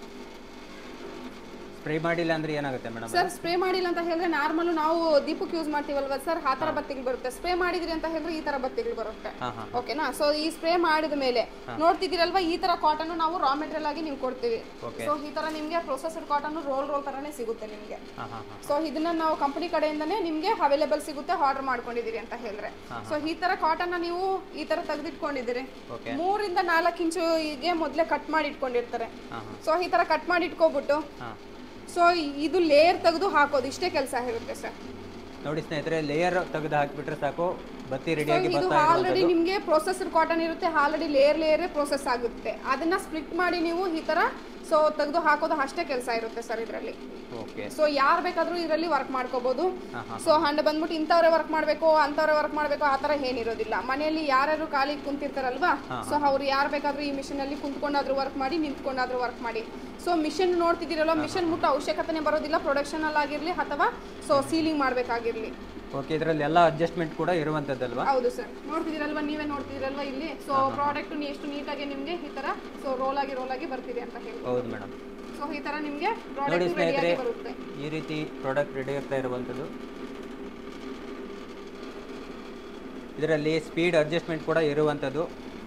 ಸ್ಪ್ರೇ ಮಾಡಿಲ್ಲ ಅಂದ್ರೆ ಏನಾಗುತ್ತೆ ಮೇಡಮ್ ಸರ್ ಸ್ಪ್ರೇ ಮಾಡಿಲ್ಲ ಅಂತ ಹೇಳಿದ್ರೆ ನಾರ್ಮಲ್ ನಾವು ದೀಪಕ್ಕೆ ಯೂಸ್ ಮಾಡ್ತೀವಲ್ವಾ ಸರ್ ಆ ತರ ಬತ್ತಿಗಳು ಬರುತ್ತೆ ಸ್ಪ್ರೇ ಮಾಡಿದ್ರಿ ಅಂತ ಹೇಳಿದ್ರೆ ಈ ತರ ಬತ್ತಿಗಳು ಬರುತ್ತೆ ಹಾಂ ಹಾಂ ಓಕೆನಾ ಸೊ ಈ ಸ್ಪ್ರೇ ಮಾಡಿದ ಮೇಲೆ ನೋಡ್ತಿದ್ದೀರಲ್ವಾ ಈ ತರ ಕಾಟನ್ ನಾವು ರಾ ಮೆಟೀರಿಯಲ್ ಆಗಿ ನೀವು ಕೊಡ್ತೀವಿ Okay. ಸೊ ಈ ತರ ನಿಮ್ಗೆ ಪ್ರೊಸೆಸರ್ ಕಾಟನ್ ರೋಲ್ ರೋಲ್ ತರನೇ ಸಿಗುತ್ತೆ ನಿಮ್ಗೆ ಹಾಂ ಹಾಂ ಹಾಂ ಸೊ ಇದನ್ನ ನಾವು ಕಂಪನಿ ಕಡೆಯಿಂದನೇ ನಿಮ್ಗೆ ಅವೈಲೇಬಲ್ ಸಿಗುತ್ತೆ ಆರ್ಡರ್ ಮಾಡ್ಕೊಂಡಿದ್ದೀರಿ ಅಂತ ಹೇಳಿದ್ರೆ ಸೊ ಈ ತರ ಕಾಟನ್ ನೀವು ಈ ತರ ತೆಗೆದಿಟ್ಕೊಂಡಿದ್ದೀರಿ ಓಕೆ ಮೂರಿಂದ ನಾಲ್ಕು ಇಂಚು ಹೀಗೆ ಮೊದಲೇ ಕಟ್ ಮಾಡಿ ಇಟ್ಕೊಂಡಿರ್ತಾರೆ ಹಾಂ ಹಾಂ ಸೊ ಈ ತರ ಕಟ್ ಮಾಡಿ ಇಟ್ಕೊಬಿಟ್ಟು ಹಾಂ ಸೊ ಇದು ಲೇಯರ್ ತೆಗೆದು ಹಾಕೋದು ಇಷ್ಟೇ ಕೆಲಸ ಇರುತ್ತೆ ಸರ್ ನೋಡಿ ಸ್ನೇಹಿತರೆ ಲೇಯರ್ ತೆಗೆದು ಹಾಕಿಬಿಟ್ರೆ ಸಾಕು ಬತ್ತಿ ಸೊ ರೆಡಿಯಾಗಿ ಇದು ಬರ್ತಾ ಆಲ್ರೆಡಿ ಇರುವಂಥದ್ದು ನಿಮ್ಗೆ ಪ್ರೊಸೆಸರ್ ಕಾಟನ್ ಇರುತ್ತೆ ಆಲ್ರೆಡಿ ಲೇಯರ್ ಲೇಯರ್ ಪ್ರೊಸೆಸ್ ಆಗುತ್ತೆ ಅದನ್ನ ಸ್ಪ್ಲಿಟ್ ಮಾಡಿ ನೀವು ಈ ತರ ಸೊ ತೆಗೆದು ಹಾಕೋದು ಅಷ್ಟೇ ಕೆಲಸ ಇರುತ್ತೆ ಸರ್ ಇದರಲ್ಲಿ ಓಕೆ ಸೊ ಯಾರು ಬೇಕಾದ್ರೂ ಇದರಲ್ಲಿ ವರ್ಕ್ ಮಾಡ್ಕೋಬಹುದು ಹಾಂ ಹಾಂ ಸೊ ಹಂಡ್ ಬಂದ್ಬಿಟ್ಟು ಇಂಥವ್ರೆ ವರ್ಕ್ ಮಾಡಬೇಕು ಅಂಥವ್ರೆ ವರ್ಕ್ ಮಾಡಬೇಕು ಆ ಥರ ಏನಿರೋದಿಲ್ಲ ಮನೆಯಲ್ಲಿ ಯಾರ್ಯಾರು ಖಾಲಿ ಕುಂತಿರ್ತಾರಲ್ವಾ ಸೊ ಅವ್ರು ಯಾರು ಬೇಕಾದ್ರೂ ಈ ಮಿಷನ್ ಅಲ್ಲಿ ಕುಂತ್ಕೊಂಡಾದ್ರೂ ವರ್ಕ್ ಮಾಡಿ ನಿಂತ್ಕೊಂಡಾದ್ರೂ ವರ್ಕ್ ಮಾಡಿ ಸೊ ಮಿಷನ್ ನೋಡ್ತಿದ್ದೀರಲ್ಲ ಮಿಷನ್ ಮುಟ್ಟೋ ಅವಶ್ಯಕತೆನೇ ಬರೋದಿಲ್ಲ ಪ್ರೊಡಕ್ಷನ್ ಅಲ್ಲಿ ಆಗಿರ್ಲಿ ಅಥವಾ ಸೊ ಸೀಲಿಂಗ್ ಮಾಡ್ಬೇಕಾಗಿರ್ಲಿ ಓಕೆ ಇದರಲ್ಲಿ ಎಲ್ಲ ಅಡ್ಜಸ್ಟ್ಮೆಂಟ್ ಕೂಡ ಇರುವಂಥದ್ದಲ್ವಾ ಹೌದು ಸರ್ ನೋಡ್ತಿದ್ದೀರಲ್ವಾ ನೀವೇ ನೋಡ್ತಿದ್ದೀರಲ್ವಾ ಇಲ್ಲಿ ಸೊ ಪ್ರಾಡಕ್ಟ್ ಎಷ್ಟು ನೀಟಾಗಿ ನಿಮಗೆ ಈ ತರ ಸೊ ರೋಲ್ ಆಗಿ ರೋಲ್ ಆಗಿ ಬರ್ತಿದೆ ಅಂತ ಹೇಳಿ ಹೌದು ಮೇಡಮ್ ಸೊ ಈ ತರ ನಿಮಗೆ ನೋಡಿ ಪ್ರಾಡಕ್ಟ್ ಸ್ನೇಹಿತರೆ ರೆಡಿಯಾಗಿ ಬರುತ್ತೆ ಈ ರೀತಿ ಪ್ರಾಡಕ್ಟ್ ರೆಡಿ ಆಗ್ತಾ ಇರುವಂಥದ್ದು ಇದರಲ್ಲಿ ಸ್ಪೀಡ್ ಅಡ್ಜಸ್ಟ್ಮೆಂಟ್ ಕೂಡ ಇರುವಂಥದ್ದು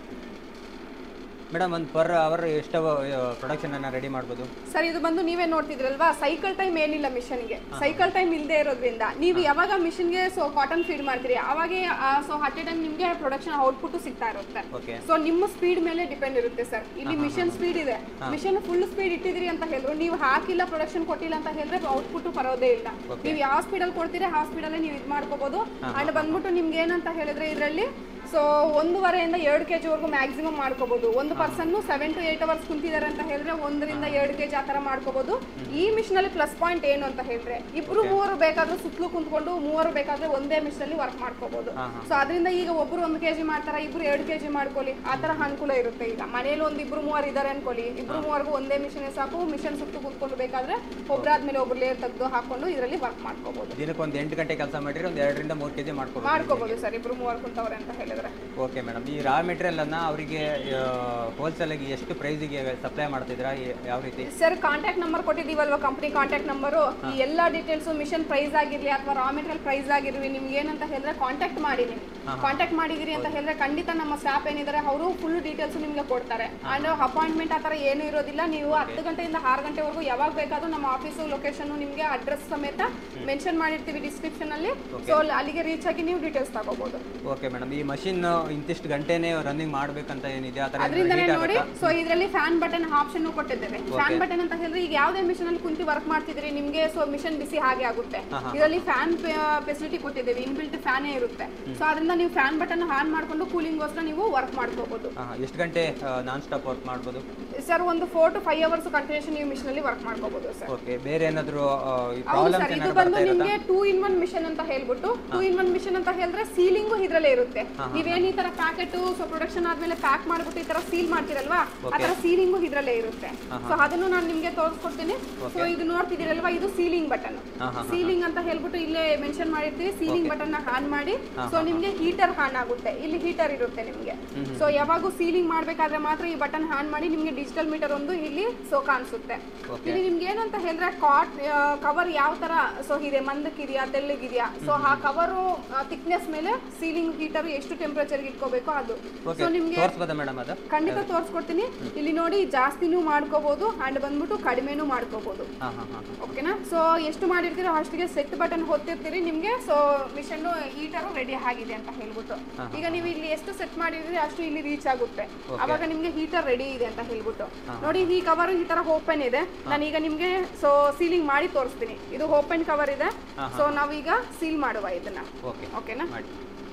ಮೇಡಮ್ ಒಂದು ಪರ್ ಅವರ್ ಎಷ್ಟು ಪ್ರೊಡಕ್ಷನನ್ನು ರೆಡಿ ಮಾಡ್ಬೋದು ಸರ್ ಇದು ಬಂದು ನೀವೇ ನೋಡ್ತಿದ್ರಲ್ವಾ ಸೈಕಲ್ ಟೈಮ್ ಏನಿಲ್ಲ ಮಿಷನ್ಗೆ ಸೈಕಲ್ ಟೈಮ್ ಇಲ್ಲದೆ ಇರೋದ್ರಿಂದ ನೀವು ಯಾವಾಗ ಮಿಷನ್ಗೆ ಸೊ ಕಾಟನ್ ಫೀಡ್ ಮಾಡ್ತೀರಿ ಅವಾಗೆ ಸೊ ಅಟ್ ಎ ಟೈಮ್ ನಿಮಗೆ ಪ್ರೊಡಕ್ಷನ್ ಔಟ್ಪುಟ್ ಸಿಗ್ತಾ ಇರುತ್ತೆ ಓಕೆ ಸೊ ನಿಮ್ಮ ಸ್ಪೀಡ್ ಮೇಲೆ ಡಿಪೆಂಡ್ ಇರುತ್ತೆ ಸರ್ ಇಲ್ಲಿ ಮಿಷನ್ ಸ್ಪೀಡ್ ಇದೆ ಮಿಷನ್ ಫುಲ್ ಸ್ಪೀಡ್ ಇಟ್ಟಿದ್ರಿ ಅಂತ ಹೇಳಿದ್ರು ನೀವು ಹಾಕಿಲ್ಲ ಪ್ರೊಡಕ್ಷನ್ ಕೊಟ್ಟಿಲ್ಲ ಅಂತ ಹೇಳಿದ್ರೆ ಔಟ್ಪುಟ್ ಬರೋದೇ ಇಲ್ಲ ನೀವು ಯಾವ ಸ್ಪೀಡಲ್ಲಿ ಕೊಡ್ತೀರಿ ಆ ಸ್ಪೀಡಲ್ಲೇ ನೀವು ಇದು ಮಾಡ್ಕೋಬಹುದು ಅಂಡ್ ಬಂದ್ಬಿಟ್ಟು ನಿಮ್ಗೆ ಏನಂತ ಹೇಳಿದ್ರೆ ಇದರಲ್ಲಿ ಸೊ ಒಂದೂವರೆಯಿಂದ ಎರಡು ಕೆ ಜಿವರೆಗೂ ಮ್ಯಾಕ್ಸಿಮಮ್ ಮಾಡ್ಕೋಬಹುದು ಒಂದು person seven to eight hours ಕುಂತಿದ್ದಾರೆ ಅಂತ ಹೇಳಿದ್ರೆ ಒಂದರಿಂದ ಎರಡು ಕೆ ಜಿ ಆ ಥರ ಮಾಡ್ಕೋಬಹುದು ಈ ಮಿಷನ್ ಅಲ್ಲಿ ಪ್ಲಸ್ ಪಾಯಿಂಟ್ ಏನು ಅಂತ ಹೇಳಿದ್ರೆ ಇಬ್ರು ಮೂವರು ಬೇಕಾದ್ರೂ ಸುತ್ತಲೂ ಕುಂತ್ಕೊಂಡು ಮೂವರು ಬೇಕಾದ್ರೆ ಒಂದೇ ಮಿಷನ್ ಅಲ್ಲಿ ವರ್ಕ್ ಮಾಡ್ಕೋಬಹುದು ಸೊ ಅದರಿಂದ ಈಗ ಒಬ್ರು ಒಂದು ಕೆಜಿ ಮಾಡ್ತಾರ ಇಬ್ರು ಎರಡು ಕೆಜಿ ಮಾಡ್ಕೊಳ್ಳಿ ಆ ತರ ಅನುಕೂಲ ಇರುತ್ತೆ ಈಗ ಮನೇಲಿ ಒಂದ್ ಇಬ್ರು ಮೂವರು ಇದಾರೆ ಅನ್ಕೊಳ್ಳಿ ಇಬ್ರು ಮೂವರ್ಗೂ ಒಂದೇ ಮಿಷನ್ ಸಾಕು ಮಿಷನ್ ಸುತ್ತು ಕುತ್ಕೊಂಡು ಬೇಕಾದ್ರೆ ಒಬ್ರಾದ್ಮೇಲೆ ಒಬ್ರು ಲೇರ್ ತೆಗೆದು ಹಾಕೊಂಡು ಇದರಲ್ಲಿ ವರ್ಕ್ ಮಾಡ್ಕೋಬಹುದು ದಿನಕ್ಕೆ ಒಂದು ಎಂಟು ಗಂಟೆ ಕೆಲಸ ಮಾಡಿರಿ ಒಂದು ಎರಡರಿಂದ ಮೂರು ಕೆ ಜಿ ಮಾಡ್ಕೊಬೋದು ಮಾಡ್ಕೋಬಹುದು ಸರ್ ಇಬ್ರು ಮೂವರು ಕುಂತವ್ರೆ ಅಂತ ಹೇಳಿದ್ರೆ ಓಕೆ ಮೇಡಮ್ ಈ ರಾ ಮೆಟೀರಿಯಲನ್ನು ಅವರಿಗೆ ಹೋಲ್ಸೇಲಾಗಿ ಎಷ್ಟು ಪ್ರೈಸಿಗೆ ಸಪ್ಲೈ ಮಾಡ್ತಿದ್ದೀರಾ ಯ- ಯಾವ ರೀತಿ ಸರ್ ಕಾಂಟ್ಯಾಕ್ಟ್ ನಂಬರ್ ಕೊಟ್ಟಿದ್ದೀವಲ್ವಾ ಕಂಪ್ನಿ ಕಾಂಟ್ಯಾಕ್ಟ್ ನಂಬರು ಈ ಎಲ್ಲ ಡೀಟೇಲ್ಸ್ ಮಿಷನ್ ಪ್ರೈಸ್ ಆಗಿರ್ಲಿ ಅಥವಾ ರಾ ಮೆಟೀರಿಯಲ್ ಪ್ರೈಸ್ ಆಗಿರ್ಲಿ ನಿಮ್ಗೆ ಏನಂತ ಹೇಳಿದ್ರೆ ಕಾಂಟ್ಯಾಕ್ಟ್ ಮಾಡಿ ನೀವು ಕಾಂಟ್ಯಾಕ್ಟ್ ಮಾಡಿದಿರಿ ಅಂತ ಹೇಳಿದ್ರೆ ಖಂಡಿತ ನಮ್ಮ ಸ್ಟಾಫ್ ಏನಿದ್ದಾರೆ ಅವರು ಫುಲ್ ಡೀಟೇಲ್ಸ್ ನಿಮ್ಗೆ ಕೊಡ್ತಾರೆ ಅಂಡ್ ಅಪಾಯಿಂಟ್ಮೆಂಟ್ ಆ ಥರ ಏನೂ ಇರೋದಿಲ್ಲ ನೀವು ಹತ್ತು ಗಂಟೆಯಿಂದ ಆರು ಗಂಟೆವರೆಗೂ ಯಾವಾಗ ಬೇಕಾದ್ರೂ ನಮ್ಮ ಆಫೀಸು ಲೊಕೇಶನ್ ನಿಮಗೆ ಅಡ್ರೆಸ್ ಸಮೇತ ಮೆನ್ಷನ್ ಮಾಡಿರ್ತೀವಿ ಡಿಸ್ಕ್ರಿಪ್ಷನ್ ಅಲ್ಲಿ ಸೊ ಅಲ್ಲಿಗೆ ರೀಚ್ ಆಗಿ ನೀವು ಡೀಟೇಲ್ಸ್ ತಗೋಬಹುದು ಓಕೆ ಮೇಡಮ್ ಈ ಮಷಿನ್ ಇಂತಿಷ್ಟು ಗಂಟೆನೇ ರನ್ನಿಂಗ್ ಮಾಡಬೇಕಂತ ಏನಿದೆ ಆ ಥರ ಅದರಿಂದನೇ ನೋಡಿ ಸೊ ಇದರಲ್ಲಿ ಫ್ಯಾನ್ ಬಟನ್ ಆಪ್ಷನ್ ಕೊಟ್ಟಿದ್ದೇವೆ ಫ್ಯಾನ್ ಬಟನ್ ಅಂತ ಹೇಳಿದ್ರೆ ಈಗ ಯಾವುದೇ ಮಿಷನ್ ಅಲ್ಲಿ ಕುಂತಿ ವರ್ಕ್ ಮಾಡ್ತಿದ್ರಿ ನಿಮ್ಗೆ ಸೊ ಮಿಷನ್ ಬಿಸಿ ಹಾಗೆ ಆಗುತ್ತೆ ಇದರಲ್ಲಿ ಫ್ಯಾನ್ ಫೆಸಿಲಿಟಿ ಕೊಟ್ಟಿದ್ದೇವೆ ಇನ್ಬಿಲ್ಟ್ ಫ್ಯಾನೇ ಇರುತ್ತೆ ಸೊ ಅದರಿಂದ ನೀವು ಫ್ಯಾನ್ ಬಟನ್ ಆನ್ ಮಾಡ್ಕೊಂಡು ಕೂಲಿಂಗ್ಗೋಸ್ಕರ ನೀವು ವರ್ಕ್ ಮಾಡ್ಕೋಬಹುದು ಹಾಂ ಎಷ್ಟು ಗಂಟೆ ನಾನ್ ಸ್ಟಾಪ್ ವರ್ಕ್ ಮಾಡ್ಬೋದು ಸರ್ ಒಂದು four to five hours continuation ನೀವು ಮಿಷನ್ ಅಲ್ಲಿ ವರ್ಕ್ ಮಾಡ್ಕೋಬಹುದು ಸರ್ ಓಕೆ ಬೇರೆ ಏನಾದರೂ ಹೌದು ಪ್ರಾಬ್ಲಮ್ಸ್ ಸರ್ ಇದು ಏನಾದ್ರು ಬಂದು ಬರ್ತಾ ಇರುತ್ತಾ ನಿಮ್ಗೆ ಟೂ ಇನ್ ಒನ್ ಮಿಷನ್ ಅಂತ ಹೇಳ್ಬಿಟ್ಟು ಟೂ ಇನ್ ಒನ್ ಮಿಷನ್ ಅಂತ ಹೇಳಿದ್ರೆ ಸೀಲಿಂಗು ಇದ್ರಲ್ಲೇ ಇರುತ್ತೆ ನೀವೇನ್ ಈ ತರ ಪ್ಯಾಕೆಟ್ ಸೊ ಪ್ರೊಡಕ್ಷನ್ ಆದ್ಮೇಲೆ ಪ್ಯಾಕ್ ಮಾಡ್ಬಿಟ್ಟು ಈ ತರ ಸೀಲ್ ಮಾಡ್ತೀರಲ್ವಾ ಆ ತರ ಸೀಲಿಂಗು ಇದ್ರಲ್ಲೇ ಇರುತ್ತೆ ಸೊ ಅದನ್ನು ನಾನು ನಿಮ್ಗೆ ತೋರಿಸ್ಕೊಡ್ತೀನಿ ಸೊ ಇದು ನೋಡ್ತಿದ್ದೀರಲ್ವಾ ಇದು ಸೀಲಿಂಗ್ ಬಟನ್ ಸೀಲಿಂಗ್ ಅಂತ ಹೇಳ್ಬಿಟ್ಟು ಇಲ್ಲೇ ಮೆನ್ಷನ್ ಮಾಡಿರ್ತೀವಿ ಸೀಲಿಂಗ್ ಬಟನ್ ಆನ್ ಮಾಡಿ ಸೊ ನಿಮ್ಗೆ ಹೀಟರ್ ಆನ್ ಆಗುತ್ತೆ ಇಲ್ಲಿ ಹೀಟರ್ ಇರುತ್ತೆ ನಿಮ್ಗೆ ಸೊ ಯಾವಾಗೂ ಸೀಲಿಂಗ್ ಮಾಡ್ಬೇಕಾದ್ರೆ ಮಾತ್ರ ಈ ಬಟನ್ ಆನ್ ಮಾಡಿ ನಿಮ್ಗೆ ಡಿಜಿಟಲ್ ಮೀಟರ್ ಒಂದು ಇಲ್ಲಿ ಸೊ ಕಾಣಿಸುತ್ತೆ ಇಲ್ಲಿ ನಿಮ್ಗೆ ಏನಂತ ಹೇಳಿದ್ರೆ ಕಾಟ್ ಕವರ್ ಯಾವ ತರ ಸೊ ಇದೆ ಮಂದಕ್ಕಿದೆಯಾ ತೆಳ್ಳಗಿದೆಯಾ ಸೊ ಆ ಕವರು ಥಿಕ್ನೆಸ್ ಮೇಲೆ ಸೀಲಿಂಗ್ ಹೀಟರ್ ಎಷ್ಟು ಟೆಂಪರೇಚರ್ಗೆ ಇಟ್ಕೋಬೇಕು ಅದು ಓಕೆ ಸೊ ನಿಮ್ಗೆ ತೋರಿಸ್ಬೋದಾ ಮೇಡಮ್ ಅದು ಖಂಡಿತ ತೋರಿಸ್ಕೊಡ್ತೀನಿ ಇಲ್ಲಿ ನೋಡಿ ಜಾಸ್ತಿನೂ ಮಾಡ್ಕೋಬಹುದು ಅಂಡ್ ಬಂದ್ಬಿಟ್ಟು ಕಡಿಮೆನೂ ಮಾಡ್ಕೋಬಹುದು ಹಾಂ ಹಾಂ ಹಾಂ ಓಕೆನಾ ಸೊ ಎಷ್ಟು ಮಾಡಿರ್ತೀರೋ ಅಷ್ಟಿಗೆ ಸೆಟ್ ಬಟನ್ ಹೊತ್ತಿರ್ತೀರಿ ನಿಮಗೆ ಸೊ ಮಿಷನ್ ಹೀಟರು ರೆಡಿ ಆಗಿದೆ ಅಂತ ಹೇಳ್ಬಿಟ್ಟು ಈಗ ನೀವು ಇಲ್ಲಿ ಎಷ್ಟು ಸೆಟ್ ಮಾಡಿರ್ತೀರಿ ಅಷ್ಟು ಇಲ್ಲಿ ರೀಚ್ ಆಗುತ್ತೆ ಅವಾಗ ನಿಮ್ಗೆ ಹೀಟರ್ ರೆಡಿ ಇದೆ ಅಂತ ಹೇಳ್ಬಿಟ್ಟು ನೋಡಿ ಈ ಕವರ್ ಈ ತರ ಓಪನ್ ಇದೆ ನಾನೀಗ ನಿಮ್ಗೆ ಸೊ ಸೀಲಿಂಗ್ ಮಾಡಿ ತೋರಿಸ್ತೀನಿ ಇದು ಓಪನ್ ಕವರ್ ಇದೆ ಸೊ ನಾವೀಗ ಸೀಲ್ ಮಾಡುವ ಇದನ್ನ ಓಕೆ ಓಕೆನಾ ಮಾಡಿ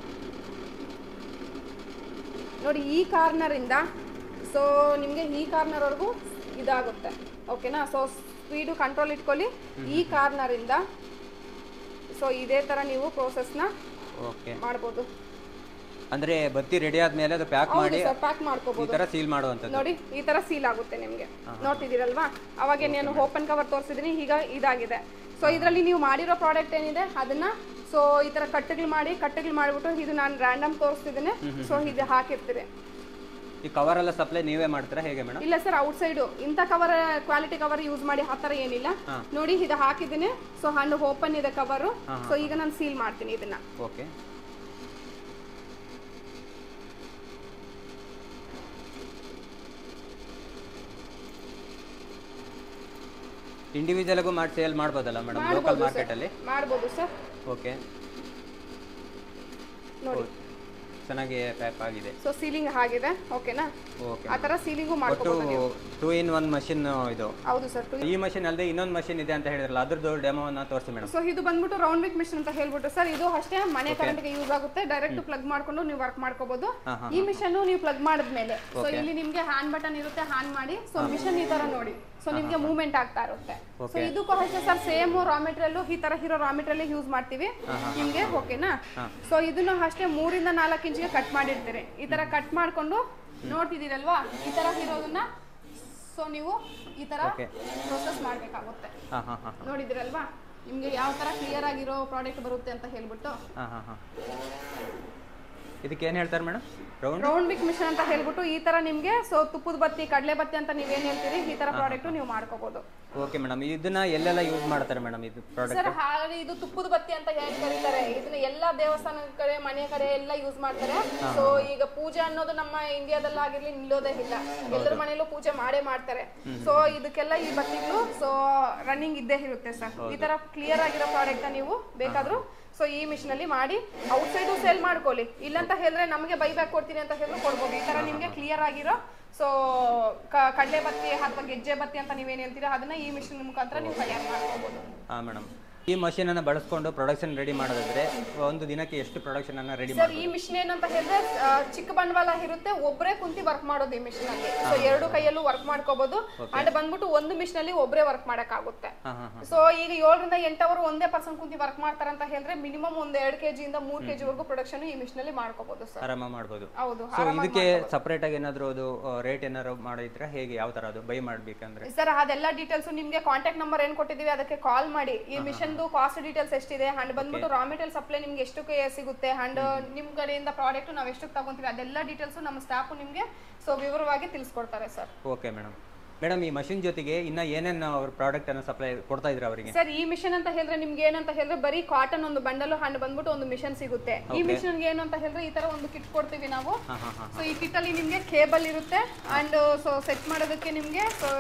ನೋಡಿ ಈ ಕಾರ್ನರ್ ಇಂದ ಸೊ ನಿಮಗೆ ಈ ಕಾರ್ನರ್ ವರೆಗೂ ಇದಾಗುತ್ತೆ ಓಕೆನಾ ಸೊ ಸ್ಪೀಡು ಕಂಟ್ರೋಲ್ ಇಟ್ಕೊಳ್ಳಿ ಈ ಕಾರ್ನರ್ ಇಂದ ಸೊ ಇದೇ ತರ ನೀವು ಪ್ರೋಸೆಸ್ನ ಓಕೆ ಮಾಡ್ಬೋದು ಅಂದರೆ ಬತ್ತಿ ರೆಡಿ ಆದಮೇಲೆ ಅದು ಪ್ಯಾಕ್ ಹೌದು ಮಾಡಿ ಸರ್ ಪ್ಯಾಕ್ ಈ ಮಾಡ್ಕೋಬಹುದು ಥರ ಸೀಲ್ ಮಾಡುವಂಥದ್ದು ನೋಡಿ ಈ ತರ ಸೀಲ್ ಆಗುತ್ತೆ ನಿಮಗೆ ನೋಡ್ತಿದ್ದೀರಲ್ವಾ ಅವಾಗ ನಾನು ಓಪನ್ ಕವರ್ ತೋರಿಸಿದೀನಿ ಈಗ ಇದಾಗಿದೆ ಸೊ ಇದರಲ್ಲಿ ನೀವು ಮಾಡಿರೋ ಪ್ರಾಡಕ್ಟ್ ಏನಿದೆ ಅದನ್ನ ಸೊ ಈ ತರ ಕಟ್ಟುಗಳು ಮಾಡಿ ಕಟ್ಟುಗಳು ಮಾಡಿಬಿಟ್ಟು ಇದು ನಾನು ರ್ಯಾಂಡಮ್ ತೋರಿಸ್ತಿದ್ದೀನಿ ಸೊ ಇದು ಹಾಕಿರ್ತೀರಿ ಈ ಕವರ್ ಎಲ್ಲ ಸಪ್ಲೈ ನೀವೇ ಮಾಡ್ತೀರಾ ಹೇಗೆ ಮೇಡಮ್ ಇಲ್ಲ ಸರ್ ಔಟ್ ಸೈಡು ಇಂಥ ಕವರ್ ಕ್ವಾಲಿಟಿ ಕವರ್ ಯೂಸ್ ಮಾಡಿ ಆ ಥರ ಏನಿಲ್ಲ ನೋಡಿ ಇದು ಹಾಕಿದ್ದೀನಿ ಸೊ ಹಣ್ಣು ಓಪನ್ ಇದೆ ಕವರು ಸೊ ಈಗ ನಾನು ಸೀಲ್ ಮಾಡ್ತೀನಿ ಇದನ್ನ ಓಕೆ ಇಂಡಿವಿಜುವಲ್ಗೂ ಮಾಡಿ ಸೇಲ್ ಮಾಡ್ಬೋದಲ್ಲ ಮೇಡಮ್ ಲೋಕಲ್ ಮಾಡ್ಬೋದು ಮಾರ್ಕೆಟಲ್ಲಿ ಮಾಡ್ಬೋದು ಸರ್ ಓಕೆ ನೋಡಿ ಚೆನ್ನಾಗಿ ಪ್ಯಾಕ್ ಆಗಿದೆ ಸೊ ಸೀಲಿಂಗ್ ಆಗಿದೆ ಓಕೆನಾ ಓಕೆ ಆ ಥರ ಸೀಲಿಂಗು ಒಟ್ಟು ಮಾಡ್ಕೋಬೋದು ನೀವು ಟೂ ಇನ್ ಒನ್ ಮಷಿನ್ ಇದು ಹೌದು ಸರ್ ಈ ಮಷಿನ್ ಅಲ್ಲದೆ ಇನ್ನೊಂದು ಮಷಿನ್ ಇದೆ ಅಂತ ಹೇಳಿದ್ರಲ್ಲ ಅದ್ರದ್ದು ಡೆಮೋನ ತೋರಿಸಿ ಮೇಡಮ್ ಸೊ ಇದು ಬಂದ್ಬಿಟ್ಟು ರೌಂಡ್ ವಿಕ್ ಮಿಷನ್ ಅಂತ ಹೇಳ್ಬಿಟ್ಟು ಸರ್ ಇದು ಅಷ್ಟೇ ಮನೆ ಕರೆಂಟ್ಗೆ ಯೂಸ್ ಆಗುತ್ತೆ ಡೈರೆಕ್ಟ್ ಪ್ಲಗ್ ಮಾಡ್ಕೊಂಡು ನೀವು ವರ್ಕ್ ಮಾಡ್ಕೋಬಹುದು ಈ ಮಿಷನ್ ನೀವು ಪ್ಲಗ್ ಮಾಡಿದ್ಮೇಲೆ ಸೊ ಇಲ್ಲಿ ನಿಮ್ಗೆ ಹ್ಯಾಂಡ್ ಬಟನ್ ಇರುತ್ತೆ ಹ್ಯಾಂಡ್ ಮಾಡಿ ಸೊ ಮಿಷನ್ ಈ ತರ ನೋಡಿ ಸೊ ನಿಮ್ಗೆ ಮೂವ್ಮೆಂಟ್ ಆಗ್ತಾ ಇರುತ್ತೆ ಸೊ ಇದಕ್ಕೂ ಅಷ್ಟೇ ಸರ್ ಸೇಮ್ ರಾ ಮೆಟೀರಿಯಲ್ ಈ ತರ ಇರೋ ರಾ ಮೆಟೀರಿಯಲ್ ಯೂಸ್ ಮಾಡ್ತೀವಿ ನಿಮ್ಗೆ ಓಕೆನಾ ಸೊ ಇದನ್ನು ಅಷ್ಟೇ ಮೂರಿಂದ ನಾಲ್ಕು ಇಂಚಿಗೆ ಕಟ್ ಮಾಡಿರ್ತೀರಿ ಈ ತರ ಕಟ್ ಮಾಡ್ಕೊಂಡು ನೋಡ್ತಿದ್ದೀರಲ್ವಾ ಈ ತರ ಇರೋದನ್ನ ಸೊ ನೀವು ಈ ತರ Okay. ಪ್ರೊಸೆಸ್ ಮಾಡ್ಬೇಕಾಗುತ್ತೆ ಹಾಂ ಹಾಂ ಹಾಂ ನೋಡಿದಿರಲ್ವಾ ನಿಮ್ಗೆ ಯಾವ ತರ ಕ್ಲಿಯರ್ ಆಗಿರೋ ಪ್ರಾಡಕ್ಟ್ ಬರುತ್ತೆ ಅಂತ ಹೇಳ್ಬಿಟ್ಟು ಹಾಂ ಹಾಂ ಹಾಂ ಇದಕ್ಕೆ ಏನು ಹೇಳ್ತಾರೆ ಮೇಡಮ್ ರೌಂಡ್ ರೌಂಡ್ ಬಿಕ್ ಮಿಷನ್ ಅಂತ ಹೇಳ್ಬಿಟ್ಟು ಈ ತರ ನಿಮ್ಗೆ ಸೊ ತುಪ್ಪದ ಬತ್ತಿ ಕಡಲೆ ಬತ್ತಿ ಅಂತ ನೀವೇನ್ ಹೇಳ್ತೀರಿ ಈ ತರ ಪ್ರಾಡಕ್ಟ್ ನೀವು ಮಾಡ್ಕೋಬಹುದು ಓಕೆ ಮೇಡಮ್ ಇದನ್ನ ಎಲ್ಲೆಲ್ಲ ಯೂಸ್ ಮಾಡ್ತಾರೆ ಮೇಡಮ್ ಇದು ಪ್ರಾಡಕ್ಟ್ ಸರ್ ಹಾಗೆ ಇದು ತುಪ್ಪದ ಬತ್ತಿ ಅಂತ ಹೇಳಿ ಕರೀತಾರೆ ಇದನ್ನ ಎಲ್ಲಾ ದೇವಸ್ಥಾನ ಕಡೆ ಮನೆ ಕಡೆ ಎಲ್ಲ ಯೂಸ್ ಮಾಡ್ತಾರೆ ಸೊ ಈಗ ಪೂಜೆ ಅನ್ನೋದು ನಮ್ಮ ಇಂಡಿಯಾದಲ್ಲಿ ಆಗಿರ್ಲಿ ನಿಲ್ಲೋದೇ ಇಲ್ಲ ಎಲ್ಲರ ಮನೇಲೂ ಪೂಜೆ ಮಾಡೇ ಮಾಡ್ತಾರೆ ಸೊ ಇದಕ್ಕೆಲ್ಲ ಈ ಬತ್ತಿಗಳು ಸೊ ರನ್ನಿಂಗ್ ಇದ್ದೇ ಇರುತ್ತೆ ಸರ್ ಈ ತರ ಕ್ಲಿಯರ್ ಆಗಿರೋ ಪ್ರಾಡಕ್ಟ್ ನೀವು ಬೇಕಾದ್ರೂ ಸೊ ಈ ಮಿಷನ್ ಅಲ್ಲಿ ಮಾಡಿ ಔಟ್ ಸೈಡು ಸೇಲ್ ಮಾಡ್ಕೊಳ್ಳಿ ಇಲ್ಲಂತ ಹೇಳಿದ್ರೆ ನಮಗೆ ಬೈ ಬ್ಯಾಕ್ ಕೊಡ್ತೀನಿ ಅಂತ ಹೇಳಿದ್ರೆ ಕೊಡ್ಬೋದು ಈ ತರ ನಿಮ್ಗೆ ಕ್ಲಿಯರ್ ಆಗಿರೋ ಸೊ ಕಡಲೆ ಬತ್ತಿ ಅಥವಾ ಗೆಜ್ಜೆ ಬತ್ತಿ ಅಂತ ನೀವೇನ್ ಹೇಳ್ತೀರಾ ಅದನ್ನ ಈ ಮಿಷನ್ ಮುಖಾಂತರ ನೀವು ತಯಾರು ಮಾಡ್ಕೋಬಹುದು ಹಾಂ ಮೇಡಮ್ ಈ ಮಷೀನನ್ನು ಬಳಸ್ಕೊಂಡು ಪ್ರೊಡಕ್ಷನ್ ರೆಡಿ ಮಾಡೋದಾದ್ರೆ ಒಂದು ದಿನಕ್ಕೆ ಎಷ್ಟು ಪ್ರೊಡಕ್ಷನನ್ನು ರೆಡಿ ಸರ್ ಈ ಮಿಷನ್ ಏನಂತ ಹೇಳಿದ್ರೆ ಆ, ಚಿಕ್ಕ ಬಂಡವಾಳ ಇರುತ್ತೆ ಒಬ್ಬರೇ ಕುಂತಿ ವರ್ಕ್ ಮಾಡೋದು ಈ ಮಿಷನ್ ಅಲ್ಲಿ ಸೊ ಎರಡು ಕೈಯಲ್ಲೂ ವರ್ಕ್ ಮಾಡ್ಕೋಬಹುದು ಅಂಡ್ ಬಂದ್ಬಿಟ್ಟು ಒಂದು ಮಿಷನ್ ಅಲ್ಲಿ ಒಬ್ಬರೇ ವರ್ಕ್ ಮಾಡಕ್ಕಾಗುತ್ತೆ ಹಾಂ ಹಾಂ ಹಾಂ ಸೊ ಈಗ ಏಳರಿಂದ ಎಂಟು ಅವರು ಒಂದೇ ಪರ್ಸನ್ ಕುಂತಿ ವರ್ಕ್ ಮಾಡ್ತಾರೆ ಅಂತ ಹೇಳಿದ್ರೆ ಮಿನಿಮಮ್ ಒಂದ್ ಎರಡು ಕೆಜಿ ಇಂದ ಮೂರ್ ಕೆಜಿ ವರೆಗೂ ಪ್ರೊಡಕ್ಷನ್ ಈ ಮಿಷನ್ ಅಲ್ಲಿ ಮಾಡ್ಕೋಬಹುದು ಸರ್ ಆರಾಮ ಮಾಡ್ಬೋದು ಹೌದು ಸೊ ಇದಕ್ಕೆ ಸಪ್ರೇಟ್ ಆಗಿ ಏನಾದರೂ ಅದು ರೇಟ್ ಏನಾದ್ರು ಮಾಡಿದ್ರೆ ಹೇಗೆ ಯಾವ ಥರ ಅದು ಬೈ ಮಾಡಬೇಕಂದ್ರೆ ಸರ್ ಅದೆಲ್ಲ ಡೀಟೇಲ್ಸ್ ನಿಮ್ಗೆ ಕಾಂಟ್ಯಾಕ್ಟ್ ನಂಬರ್ ಏನ್ ಕೊಟ್ಟಿದೀವಿ ಅದಕ್ಕೆ ಕಾಲ್ ಮಾಡಿ ಈ ಮಿಷನ್ದು ಕಾಸ್ಟ್ ಡೀಟೇಲ್ಸ್ ಎಷ್ಟಿದೆ ಅಂಡ್ ಬಂದ್ಬಿಟ್ಟು ರಾ ಮೆಟೀರಿಯಲ್ ಸಪ್ಲೈ ನಿಮ್ಗೆ ಎಷ್ಟಕ್ಕೆ ಸಿಗುತ್ತೆ ಅಂಡ್ ನಿಮ್ ಕಡೆಯಿಂದ ಪ್ರಾಡಕ್ಟ್ ನಾವು ಎಷ್ಟಕ್ಕೆ ತಗೊಂತೀವಿ ಅದೆಲ್ಲ ಡೀಟೇಲ್ಸ್ ನಮ್ಮ ಸ್ಟಾಫ್ ನಿಮ್ಗೆ ಸೊ ವಿವರವಾಗಿ ತಿಳಿಸ್ಕೊಡ್ತಾರೆ ಸರ್ ಓಕೆ ಮೇಡಮ್ ಮೇಡಮ್ ಈ ಮಷಿನ್ ಜೊತೆಗೆ ಇನ್ನ ಏನೇನು ಅವ್ರ ಪ್ರಾಡಕ್ಟ್ ಅನ್ನು ಸಪ್ಲೈ ಕೊಡ್ತಾ ಇದ್ರು ಅವರಿಗೆ ಸರ್ ಈ ಮಿಷನ್ ಅಂತ ಹೇಳಿದ್ರೆ ನಿಮ್ಗೆ ಏನಂತ ಹೇಳಿದ್ರೆ ಬರೀ ಕಾಟನ್ ಒಂದು ಬಂಡಲ್ ಹಂಡ್ ಬಂದ್ಬಿಟ್ಟು ಒಂದು ಮಿಷನ್ ಸಿಗುತ್ತೆ ಈ ಮಿಷನ್ಗೆ ಏನು ಅಂತ ಹೇಳಿದ್ರೆ ಈ ತರ ಒಂದು ಕಿಟ್ ಕೊಡ್ತೀವಿ ನಾವು ಹಾಂ ಹಾಂ ಹಾಂ ಸೊ ಈ ಕಿಟ್ ಅಲ್ಲಿ ನಿಮ್ಗೆ ಕೇಬಲ್ ಇರುತ್ತೆ ಅಂಡ್ ಸೊ ಸೆಟ್ ಮಾಡೋದಕ್ಕೆ ನಿಮ್ಗೆ ಸೊ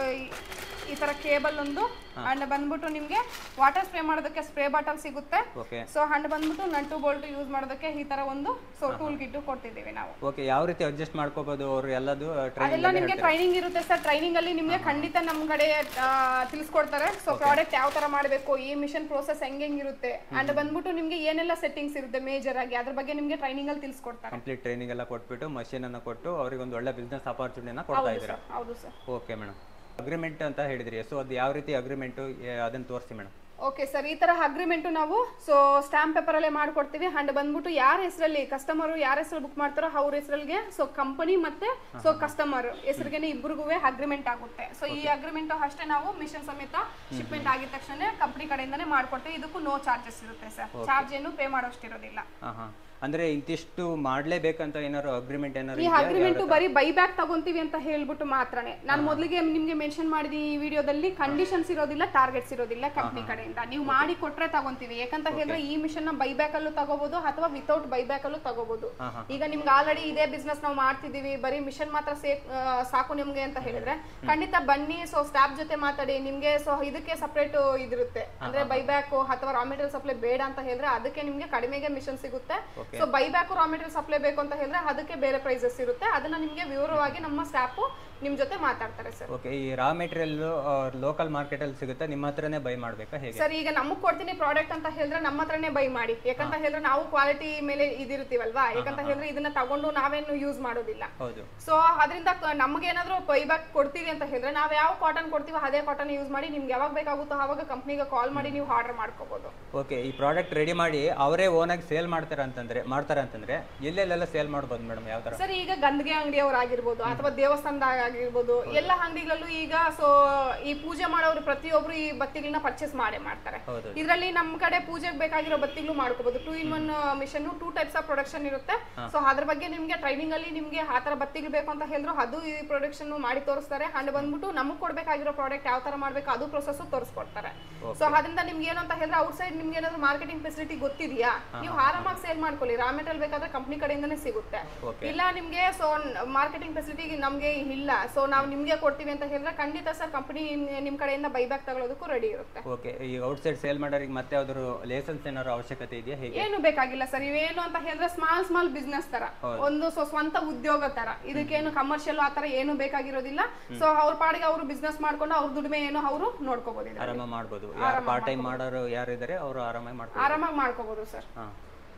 ಈ ತರ ಕೇಬಲ್ ಒಂದು ಅಂಡ್ ಬಂದ್ಬಿಟ್ಟು ನಿಮ್ಗೆ ವಾಟರ್ ಸ್ಪ್ರೇ ಮಾಡೋದಕ್ಕೆ ಸ್ಪ್ರೇ ಬಾಟಲ್ ಸಿಗುತ್ತೆ ಓಕೆ ಸೊ ಹಂಡ್ ಬಂದ್ಬಿಟ್ಟು ನಂಟು ಬೋಲ್ಟ್ ಯೂಸ್ ಮಾಡೋದಕ್ಕೆ ಈ ತರ ಒಂದು ಸೊ ಟೂಲ್ ಕಿಟ್ ಕೊಡ್ತಿದ್ದೀವಿ ನಾವು ಓಕೆ ಯಾವ ರೀತಿ ಅಡ್ಜಸ್ಟ್ ಮಾಡ್ಕೋಬೋದು ಅವರು ಎಲ್ಲದು ಟ್ರೈನಿಂಗ್ ಅದೆಲ್ಲ ನಿಮ್ಗೆ ಟ್ರೈನಿಂಗ್ ಇರುತ್ತೆ ಸರ್ ಟ್ರೈನಿಂಗ್ ಅಲ್ಲಿ ನಿಮ್ಗೆ ಖಂಡಿತ ನಮ್ ಕಡೆ ಆ, ತಿಳಿಸ್ಕೊಡ್ತಾರೆ ಸೊ ಪ್ರಾಡಕ್ಟ್ ಯಾವ ತರ ಮಾಡಬೇಕು ಈ ಮಿಷನ್ ಪ್ರೋಸೆಸ್ ಹೆಂಗ್ ಹೆಂಗಿರುತ್ತೆ ಅಂಡ್ ಬಂದ್ಬಿಟ್ಟು ನಿಮ್ಗೆ ಏನೆಲ್ಲ ಸೆಟ್ಟಿಂಗ್ಸ್ ಇರುತ್ತೆ ಮೇಜರ್ ಆಗಿ ಅದ್ರ ಬಗ್ಗೆ ನಿಮ್ಗೆ ಟ್ರೈನಿಂಗ್ ಅಲ್ಲಿ ತಿಳಿಸ್ಕೊಡ್ತಾರೆ ಕಂಪ್ಲೀಟ್ ಟ್ರೈನಿಂಗ್ ಎಲ್ಲ ಕೊಟ್ಬಿಟ್ಟು ಮಷೀನ್ ಅನ್ನು ಕೊಟ್ಟು ಅವರಿಗೆ ಒಂದು ಒಳ್ಳೆ ಬಿಸ್ನೆಸ್ ಅಪಾರ್ಚುನಿಟಿನ ಕೊಡ್ತಾ ಇದ್ದೀರಾ ಹೌದು ಸರ್ ಓಕೆ ಮೇಡಮ್ ಅಗ್ರಿಮೆಂಟ್ ಅಂತ ಹೇಳಿದ್ರಿ ಸೊ ಅದು ಯಾವ ರೀತಿ ಅಗ್ರಿಮೆಂಟು ಅದನ್ನು ತೋರಿಸಿ ಮೇಡಮ್ ಓಕೆ ಸರ್ ಈ ತರ ಅಗ್ರಿಮೆಂಟ್ ನಾವು ಸೊ ಸ್ಟಾಂಪ್ ಪೇಪರ್ ಅಲ್ಲೇ ಮಾಡ್ಕೊಡ್ತೀವಿ ಅಂಡ್ ಬಂದ್ಬಿಟ್ಟು ಯಾರ ಹೆಸರಲ್ಲಿ ಕಸ್ಟಮರ್ ಯಾರ ಹೆಸರಲ್ಲಿ ಬುಕ್ ಮಾಡ್ತಾರೋ ಅವ್ರ ಹೆಸರಿಗೆ ಸೊ ಕಂಪನಿ ಮತ್ತೆ ಸೊ ಕಸ್ಟಮರ್ ಹೆಸರಿಗೆ ಇಬ್ಬರಿಗೂ ಅಗ್ರಿಮೆಂಟ್ ಆಗುತ್ತೆ ಸೊ ಈ ಅಗ್ರಿಮೆಂಟ್ ಅಷ್ಟೇ ನಾವು ಮಿಷನ್ ಸಮೇತ ಶಿಪ್ಮೆಂಟ್ ಆಗಿದ ತಕ್ಷಣ ಕಂಪನಿ ಕಡೆಯಿಂದಾನೇ ಮಾಡ್ಕೊಡ್ತೀವಿ ಇದಕ್ಕೂ ನೋ ಚಾರ್ಜಸ್ ಇರುತ್ತೆ ಸರ್ ಚಾರ್ಜ್ ಏನು ಪೇ ಮಾಡೋಷ್ಟಿರೋದಿಲ್ಲ ಹಾಂ ಹಾಂ ಅಂದರೆ ಇಂತಿಷ್ಟು ಮಾಡಲೇಬೇಕಂತ ಏನಾದ್ರು ಅಗ್ರಿಮೆಂಟ್ ಏನಾದ್ರು ಈ ಇದೆಯಾ? ಅಗ್ರಿಮೆಂಟ್ ಬರೀ ಬೈ ಬ್ಯಾಕ್ ತಗೊಂತೀವಿ ಅಂತ ಹೇಳ್ಬಿಟ್ಟು ಮಾತ್ರನೇ ನಾನು ಮೊದಲಿಗೆ ನಿಮ್ಗೆ ಮೆನ್ಷನ್ ಮಾಡಿದ ಈ ವಿಡಿಯೋದಲ್ಲಿ ಕಂಡೀಷನ್ಸ್ ಇರೋದಿಲ್ಲ ಟಾರ್ಗೆಟ್ಸ್ ಇರೋದಿಲ್ಲ ಕಂಪ್ನಿ ಕಡೆಯಿಂದ ನೀವು ಮಾಡಿ ಕೊಟ್ರೆ ತಗೊಂತೀವಿ ಯಾಕಂತ ಹೇಳಿದ್ರೆ ಈ ಮಿಷನ್ ನ ಬೈ ಬ್ಯಾಕ್ ಅಲ್ಲೂ ತಗೋಬಹುದು ಅಥವಾ ವಿತೌಟ್ ಬೈ ಬ್ಯಾಕ್ ಅಲ್ಲೂ ತಗೋಬಹುದು ಹಾಂ ಹಾಂ ಈಗ ನಿಮ್ಗೆ ಆಲ್ರೆಡಿ ಇದೇ ಬಿಸ್ನೆಸ್ ನಾವು ಮಾಡ್ತಿದೀವಿ ಬರೀ ಮಿಷನ್ ಮಾತ್ರ ಸೇ ಆ, ಸಾಕು ನಿಮ್ಗೆ ಅಂತ ಹೇಳಿದ್ರೆ ಖಂಡಿತ ಬನ್ನಿ ಸೊ ಸ್ಟಾಫ್ ಜೊತೆ ಮಾತಾಡಿ ನಿಮ್ಗೆ ಸೊ ಇದಕ್ಕೆ ಸಪರೇಟ್ ಇದಿರುತ್ತೆ ಅಂದ್ರೆ ಬೈ ಬ್ಯಾಕ್ ಅಥವಾ ರಾ ಮೆಟೀರಿಯಲ್ ಸಪ್ಲೈ ಬೇಡ ಅಂತ ಹೇಳಿದ್ರೆ ಅದಕ್ಕೆ ನಿಮ್ಗೆ ಕಡಿಮೆಗೆ ಮಿಷನ್ ಸಿಗುತ್ತೆ so buy back raw material supply ಬೇಕು ಅಂತ ಹೇಳಿದ್ರೆ ಅದಕ್ಕೆ ಬೇರೆ ಪ್ರೈಸಸ್ ಇರುತ್ತೆ ಅದನ್ನ ನಿಮ್ಗೆ ವಿವರವಾಗಿ ನಮ್ಮ ಸ್ಟಾಫ್ ನಿಮ್ ಜೊತೆ ಮಾತಾಡ್ತಾರೆ ಸರ್ ಓಕೆ ಈ ರಾ ಮೆಟೀರಿಯಲ್ ಲೋಕಲ್ ಮಾರ್ಕೆಟಲ್ಲಿ ಸಿಗುತ್ತೆ ನಿಮ್ಮ ಹತ್ರನೇ ಬೈ ಮಾಡಬೇಕಾ ಹೇಗೆ ಸರ್ ಈಗ ನಮಗ್ ಕೊಡ್ತೀನಿ ಪ್ರಾಡಕ್ಟ್ ಅಂತ ಹೇಳಿದ್ರೆ ನಮ್ಮ ಹತ್ರನೇ ಬೈ ಮಾಡಿ ಯಾಕಂತ ಹೇಳಿದ್ರೆ ನಾವು ಕ್ವಾಲಿಟಿ ಮೇಲೆ ಇದಿರ್ತೀವಲ್ವಾ ಯಾಕಂತ ಹೇಳಿದ್ರೆ ಇದನ್ನ ತಗೊಂಡು ನಾವೇನು ಯೂಸ್ ಮಾಡೋದಿಲ್ಲ ಹೌದು ಸೊ ಅದರಿಂದ ನಮ್ಗೆ ಏನಾದ್ರು ಬೈಬ್ಯಾಕ್ ಕೊಡ್ತೀವಿ ಅಂತ ಹೇಳಿದ್ರೆ ನಾವ್ ಯಾವ ಕಾಟನ್ ಕೊಡ್ತೀವಿ ಅದೇ ಕಾಟನ್ ಯೂಸ್ ಮಾಡಿ ನಿಮ್ಗೆ ಯಾವಾಗ ಬೇಕಾಗುತ್ತೋ ಅವಾಗ ಕಂಪ್ನಿಗೆ ಕಾಲ್ ಮಾಡಿ ನೀವು ಆರ್ಡರ್ ಮಾಡ್ಕೋಬಹುದು ಓಕೆ ಈ ಪ್ರಾಡಕ್ಟ್ ರೆಡಿ ಮಾಡಿ ಅವರೇ ಓನಾಗಿ ಸೇಲ್ ಮಾಡ್ತಾರೆ ಅಂತಂದ್ರೆ ಮಾಡ್ತಾರೆ ಅಂತಂದ್ರೆ ಎಲ್ಲೆಲ್ಲೆಲ್ಲ ಸೇಲ್ ಮಾಡ್ಬೋದು ಮೇಡಮ್ ಯಾವ ಥರ ಸರ್ ಈಗ ಗಂದಿಗೆ ಅಂಗಡಿಯವ್ರು ಆಗಿರ್ಬೋದು ಅಥವಾ ದೇವಸ್ಥಾನದಾಗ ಆಗಿರ್ಬೋದು ಎಲ್ಲ ಅಂಗಡಿಗಳಲ್ಲೂ ಈಗ ಸೊ ಈ ಪೂಜೆ ಮಾಡೋರು ಪ್ರತಿಯೊಬ್ರು ಈ ಬತ್ತಿಗಳನ್ನ ಪರ್ಚೇಸ್ ಮಾಡೇ ಮಾಡ್ತಾರೆ ಹೌದು ಇದರಲ್ಲಿ ನಮ್ಮ ಕಡೆ ಪೂಜೆಗೆ ಬೇಕಾಗಿರೋ ಬತ್ತಿಗಳು ಮಾಡ್ಕೋಬಹುದು two in one machine two types of production ಇರುತ್ತೆ ಸೊ ಅದ್ರ ಬಗ್ಗೆ ನಿಮ್ಗೆ ಟ್ರೈನಿಂಗ್ ಅಲ್ಲಿ ನಿಮ್ಗೆ ಆ ತರ ಬತ್ತಿಗಳು ಬೇಕು ಅಂತ ಹೇಳಿದ್ರು ಅದು ಈ ಪ್ರೊಡಕ್ಷನ್ ಮಾಡಿ ತೋರಿಸ್ತಾರೆ ಅಂಡ್ ಬಂದ್ಬಿಟ್ಟು ನಮಗ್ ಕೊಡ್ಬೇಕಾಗಿರೋ ಪ್ರಾಡಕ್ಟ್ ಯಾವ ತರ ಮಾಡ್ಬೇಕು ಅದು ಪ್ರೊಸೆಸ್ ತೋರಿಸ್ಕೊಡ್ತಾರೆ ಸೊ ಅದರಿಂದ ನಿಮ್ಗೆ ಏನು ಅಂತ ಹೇಳಿದ್ರೆ ಔಟ್ ಸೈಡ್ ನಿಮ್ಗೆ ಏನಾದ್ರು ಮಾರ್ಕೆಟಿಂಗ್ ಫೆಸಿಲಿಟಿ ಗೊತ್ತಿದೆಯಾ ನೀವು ಆರಾಮಾಗಿ ಸೇಲ್ ಮಾಡ್ಕೊಳ್ಳಿ ರಾ ಮೆಟೀರಿಯಲ್ ಬೇಕಾದ್ರೆ ಕಂಪ್ನಿ ಕಡೆಯಿಂದನೇ ಸಿಗುತ್ತೆ Okay. ಇಲ್ಲ ನಿಮ್ಗೆ ಸೊ ಮಾರ್ಕೆಟಿಂಗ್ ಫೆಸಿಲಿಟಿ ನಮ್ಗೆ ಇಲ್ಲ ಸೊ ನಾವು ನಿಮ್ಗೆ ಕೊಡ್ತೀವಿ ಅಂತ ಹೇಳಿದ್ರೆ ಖಂಡಿತ ಸರ್ ಕಂಪನಿ ನಿಮ್ ಕಡೆಯಿಂದ ಬೈಬ್ಯಾಕ್ ತಗೊಳ್ಳೋದಕ್ಕೂ ರೆಡಿ ಇರುತ್ತೆ ಓಕೆ ಈ ಔಟ್ಸೈಡ್ ಸೇಲ್ ಮಾಡೋರಿಗೆ ಮತ್ತೆ ಯಾವ್ದಾದ್ರು ಲೈಸೆನ್ಸ್ ಏನಾದ್ರು ಅವಶ್ಯಕತೆ ಇದೆಯಾ ಹೇಗೆ ಏನು ಬೇಕಾಗಿಲ್ಲ ಸರ್ ಇವೇನು ಅಂತ ಹೇಳಿದ್ರೆ ಸ್ಮಾಲ್ ಸ್ಮಾಲ್ ಬಿಸ್ನೆಸ್ ತರ ಒಂದು ಸೊ ಸ್ವಂತ ಉದ್ಯೋಗ ತರ ಇದಕ್ಕೇನು ಕಮರ್ಷಿಯಲ್ ಆ ತರ ಏನು ಬೇಕಾಗಿರೋದಿಲ್ಲ ಸೊ ಅವ್ರ ಪಾಡಿಗೆ ಅವರು ಬಿಸ್ನೆಸ್ ಮಾಡ್ಕೊಂಡು ಅವ್ರ ದುಡಿಮೆ ಏನು ಅವರು ನೋಡ್ಕೋಬಹುದು ಇದ್ರಲ್ಲಿ. ಆರಾಮ ಮಾಡ್ಬೋದು ಯಾರು ಪಾರ್ಟ್ ಟೈಮ್ ಮಾಡೋರು ಯಾರು ಇದ್ದಾರೆ ಅವರು ಆರಾಮಾಗಿ ಮಾಡ್ಬೋದು ಆರಾಮಾಗಿ ಮಾಡ್ಕೋಬಹುದು ಸರ್ ಹಾಂ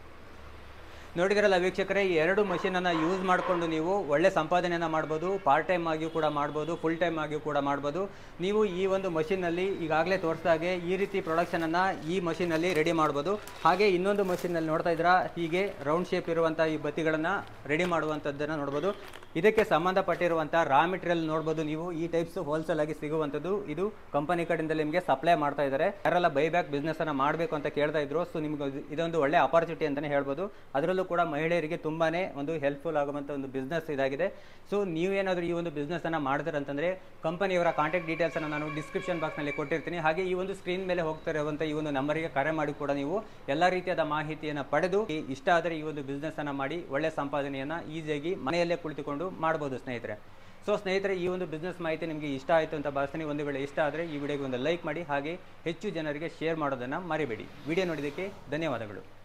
ನೋಡಿದ್ರಲ್ಲ ವೀಕ್ಷಕರೇ ಈ ಎರಡು ಮಷೀನನ್ನು ಯೂಸ್ ಮಾಡಿಕೊಂಡು ನೀವು ಒಳ್ಳೆ ಸಂಪಾದನೆಯನ್ನು ಮಾಡ್ಬೋದು ಪಾರ್ಟ್ ಟೈಮ್ ಆಗಿಯೂ ಕೂಡ ಮಾಡ್ಬೋದು ಫುಲ್ ಟೈಮ್ ಆಗಿಯೂ ಕೂಡ ಮಾಡ್ಬೋದು ನೀವು ಈ ಒಂದು ಮಷೀನಲ್ಲಿ ಈಗಾಗಲೇ ತೋರಿಸ್ದಾಗೆ ಈ ರೀತಿ ಪ್ರೊಡಕ್ಷನನ್ನು ಈ ಮಷೀನಲ್ಲಿ ರೆಡಿ ಮಾಡ್ಬೋದು ಹಾಗೆ ಇನ್ನೊಂದು ಮಷೀನಲ್ಲಿ ನೋಡ್ತಾ ಇದ್ದೀರಾ ಹೀಗೆ ರೌಂಡ್ ಶೇಪ್ ಇರುವಂಥ ಈ ಬತ್ತಿಗಳನ್ನು ರೆಡಿ ಮಾಡುವಂಥದ್ದನ್ನು ನೋಡ್ಬೋದು ಇದಕ್ಕೆ ಸಂಬಂಧಪಟ್ಟಿರುವಂಥ ರಾ ಮೆಟೀರಿಯಲ್ ನೋಡ್ಬೋದು ನೀವು ಈ ಟೈಪ್ಸ್ ಹೋಲ್ಸೇಲ್ ಆಗಿ ಸಿಗುವಂಥದ್ದು ಇದು ಕಂಪನಿ ಕಡೆಯಿಂದ ನಿಮಗೆ ಸಪ್ಲೈ ಮಾಡ್ತಾ ಇದ್ದಾರೆ ಯಾರೆಲ್ಲ ಬೈಬ್ಯಾಕ್ ಬಿಸ್ನೆಸ್ ಅನ್ನ ಮಾಡಬೇಕು ಅಂತ ಕೇಳ್ತಾ ಇದ್ರು ಸೊ ನಿಮ್ಗೆ ಇದು- ಇದೊಂದು ಒಳ್ಳೆ ಅಪಾರ್ಚುನಿಟಿ ಅಂತಾನೆ ಹೇಳ್ಬೋದು ಅದರಲ್ಲೂ ಕೂಡ ಮಹಿಳೆಯರಿಗೆ ತುಂಬಾನೇ ಒಂದು ಹೆಲ್ಪ್ಫುಲ್ ಆಗುವಂಥ ಒಂದು ಬಿಸ್ನೆಸ್ ಇದಾಗಿದೆ ಸೊ ನೀವೇನಾದರೂ ಈ ಒಂದು ಬಿಸ್ನೆಸ್ ಅನ್ನ ಮಾಡಿದ್ರೆ ಅಂತಂದ್ರೆ ಕಂಪನಿಯವರ ಕಾಂಟ್ಯಾಕ್ಟ್ ಡೀಟೇಲ್ಸ್ ಅನ್ನು ನಾನು ಡಿಸ್ಕ್ರಿಪ್ಷನ್ ಬಾಕ್ಸ್ ನಲ್ಲಿ ಕೊಟ್ಟಿರ್ತೀನಿ ಹಾಗೆ ಈ ಒಂದು ಸ್ಕ್ರೀನ್ ಮೇಲೆ ಹೋಗ್ತಾ ಇರುವಂಥ ಈ ಒಂದು ನಂಬರಿಗೆ ಕರೆ ಮಾಡಿ ಕೂಡ ನೀವು ಎಲ್ಲ ರೀತಿಯಾದ ಮಾಹಿತಿಯನ್ನು ಪಡೆದು ಈ ಇಷ್ಟ ಆದರೆ ಈ ಒಂದು ಬಿಸ್ನೆಸ್ ಅನ್ನ ಮಾಡಿ ಒಳ್ಳೆ ಸಂಪಾದನೆಯನ್ನ ಈಸಿಯಾಗಿ ಮನೆಯಲ್ಲೇ ಕುಳಿತುಕೊಂಡು ಮಾಡ್ಬೋದು ಸ್ನೇಹಿತರೆ ಸೊ ಸ್ನೇಹಿತರೆ ಈ ಒಂದು ಬಿಸ್ನೆಸ್ ಮಾಹಿತಿ ನಿಮಗೆ ಇಷ್ಟ ಆಯಿತು ಅಂತ ಭಾವಿಸ್ತೀನಿ ಒಂದು ವೇಳೆ ಇಷ್ಟ ಆದರೆ ಈ ವಿಡಿಯೋಗೆ ಒಂದು ಲೈಕ್ ಮಾಡಿ ಹಾಗೆ ಹೆಚ್ಚು ಜನರಿಗೆ ಶೇರ್ ಮಾಡೋದನ್ನು ಮರಿಬೇಡಿ ವಿಡಿಯೋ ನೋಡಿದ್ದಕ್ಕೆ ಧನ್ಯವಾದಗಳು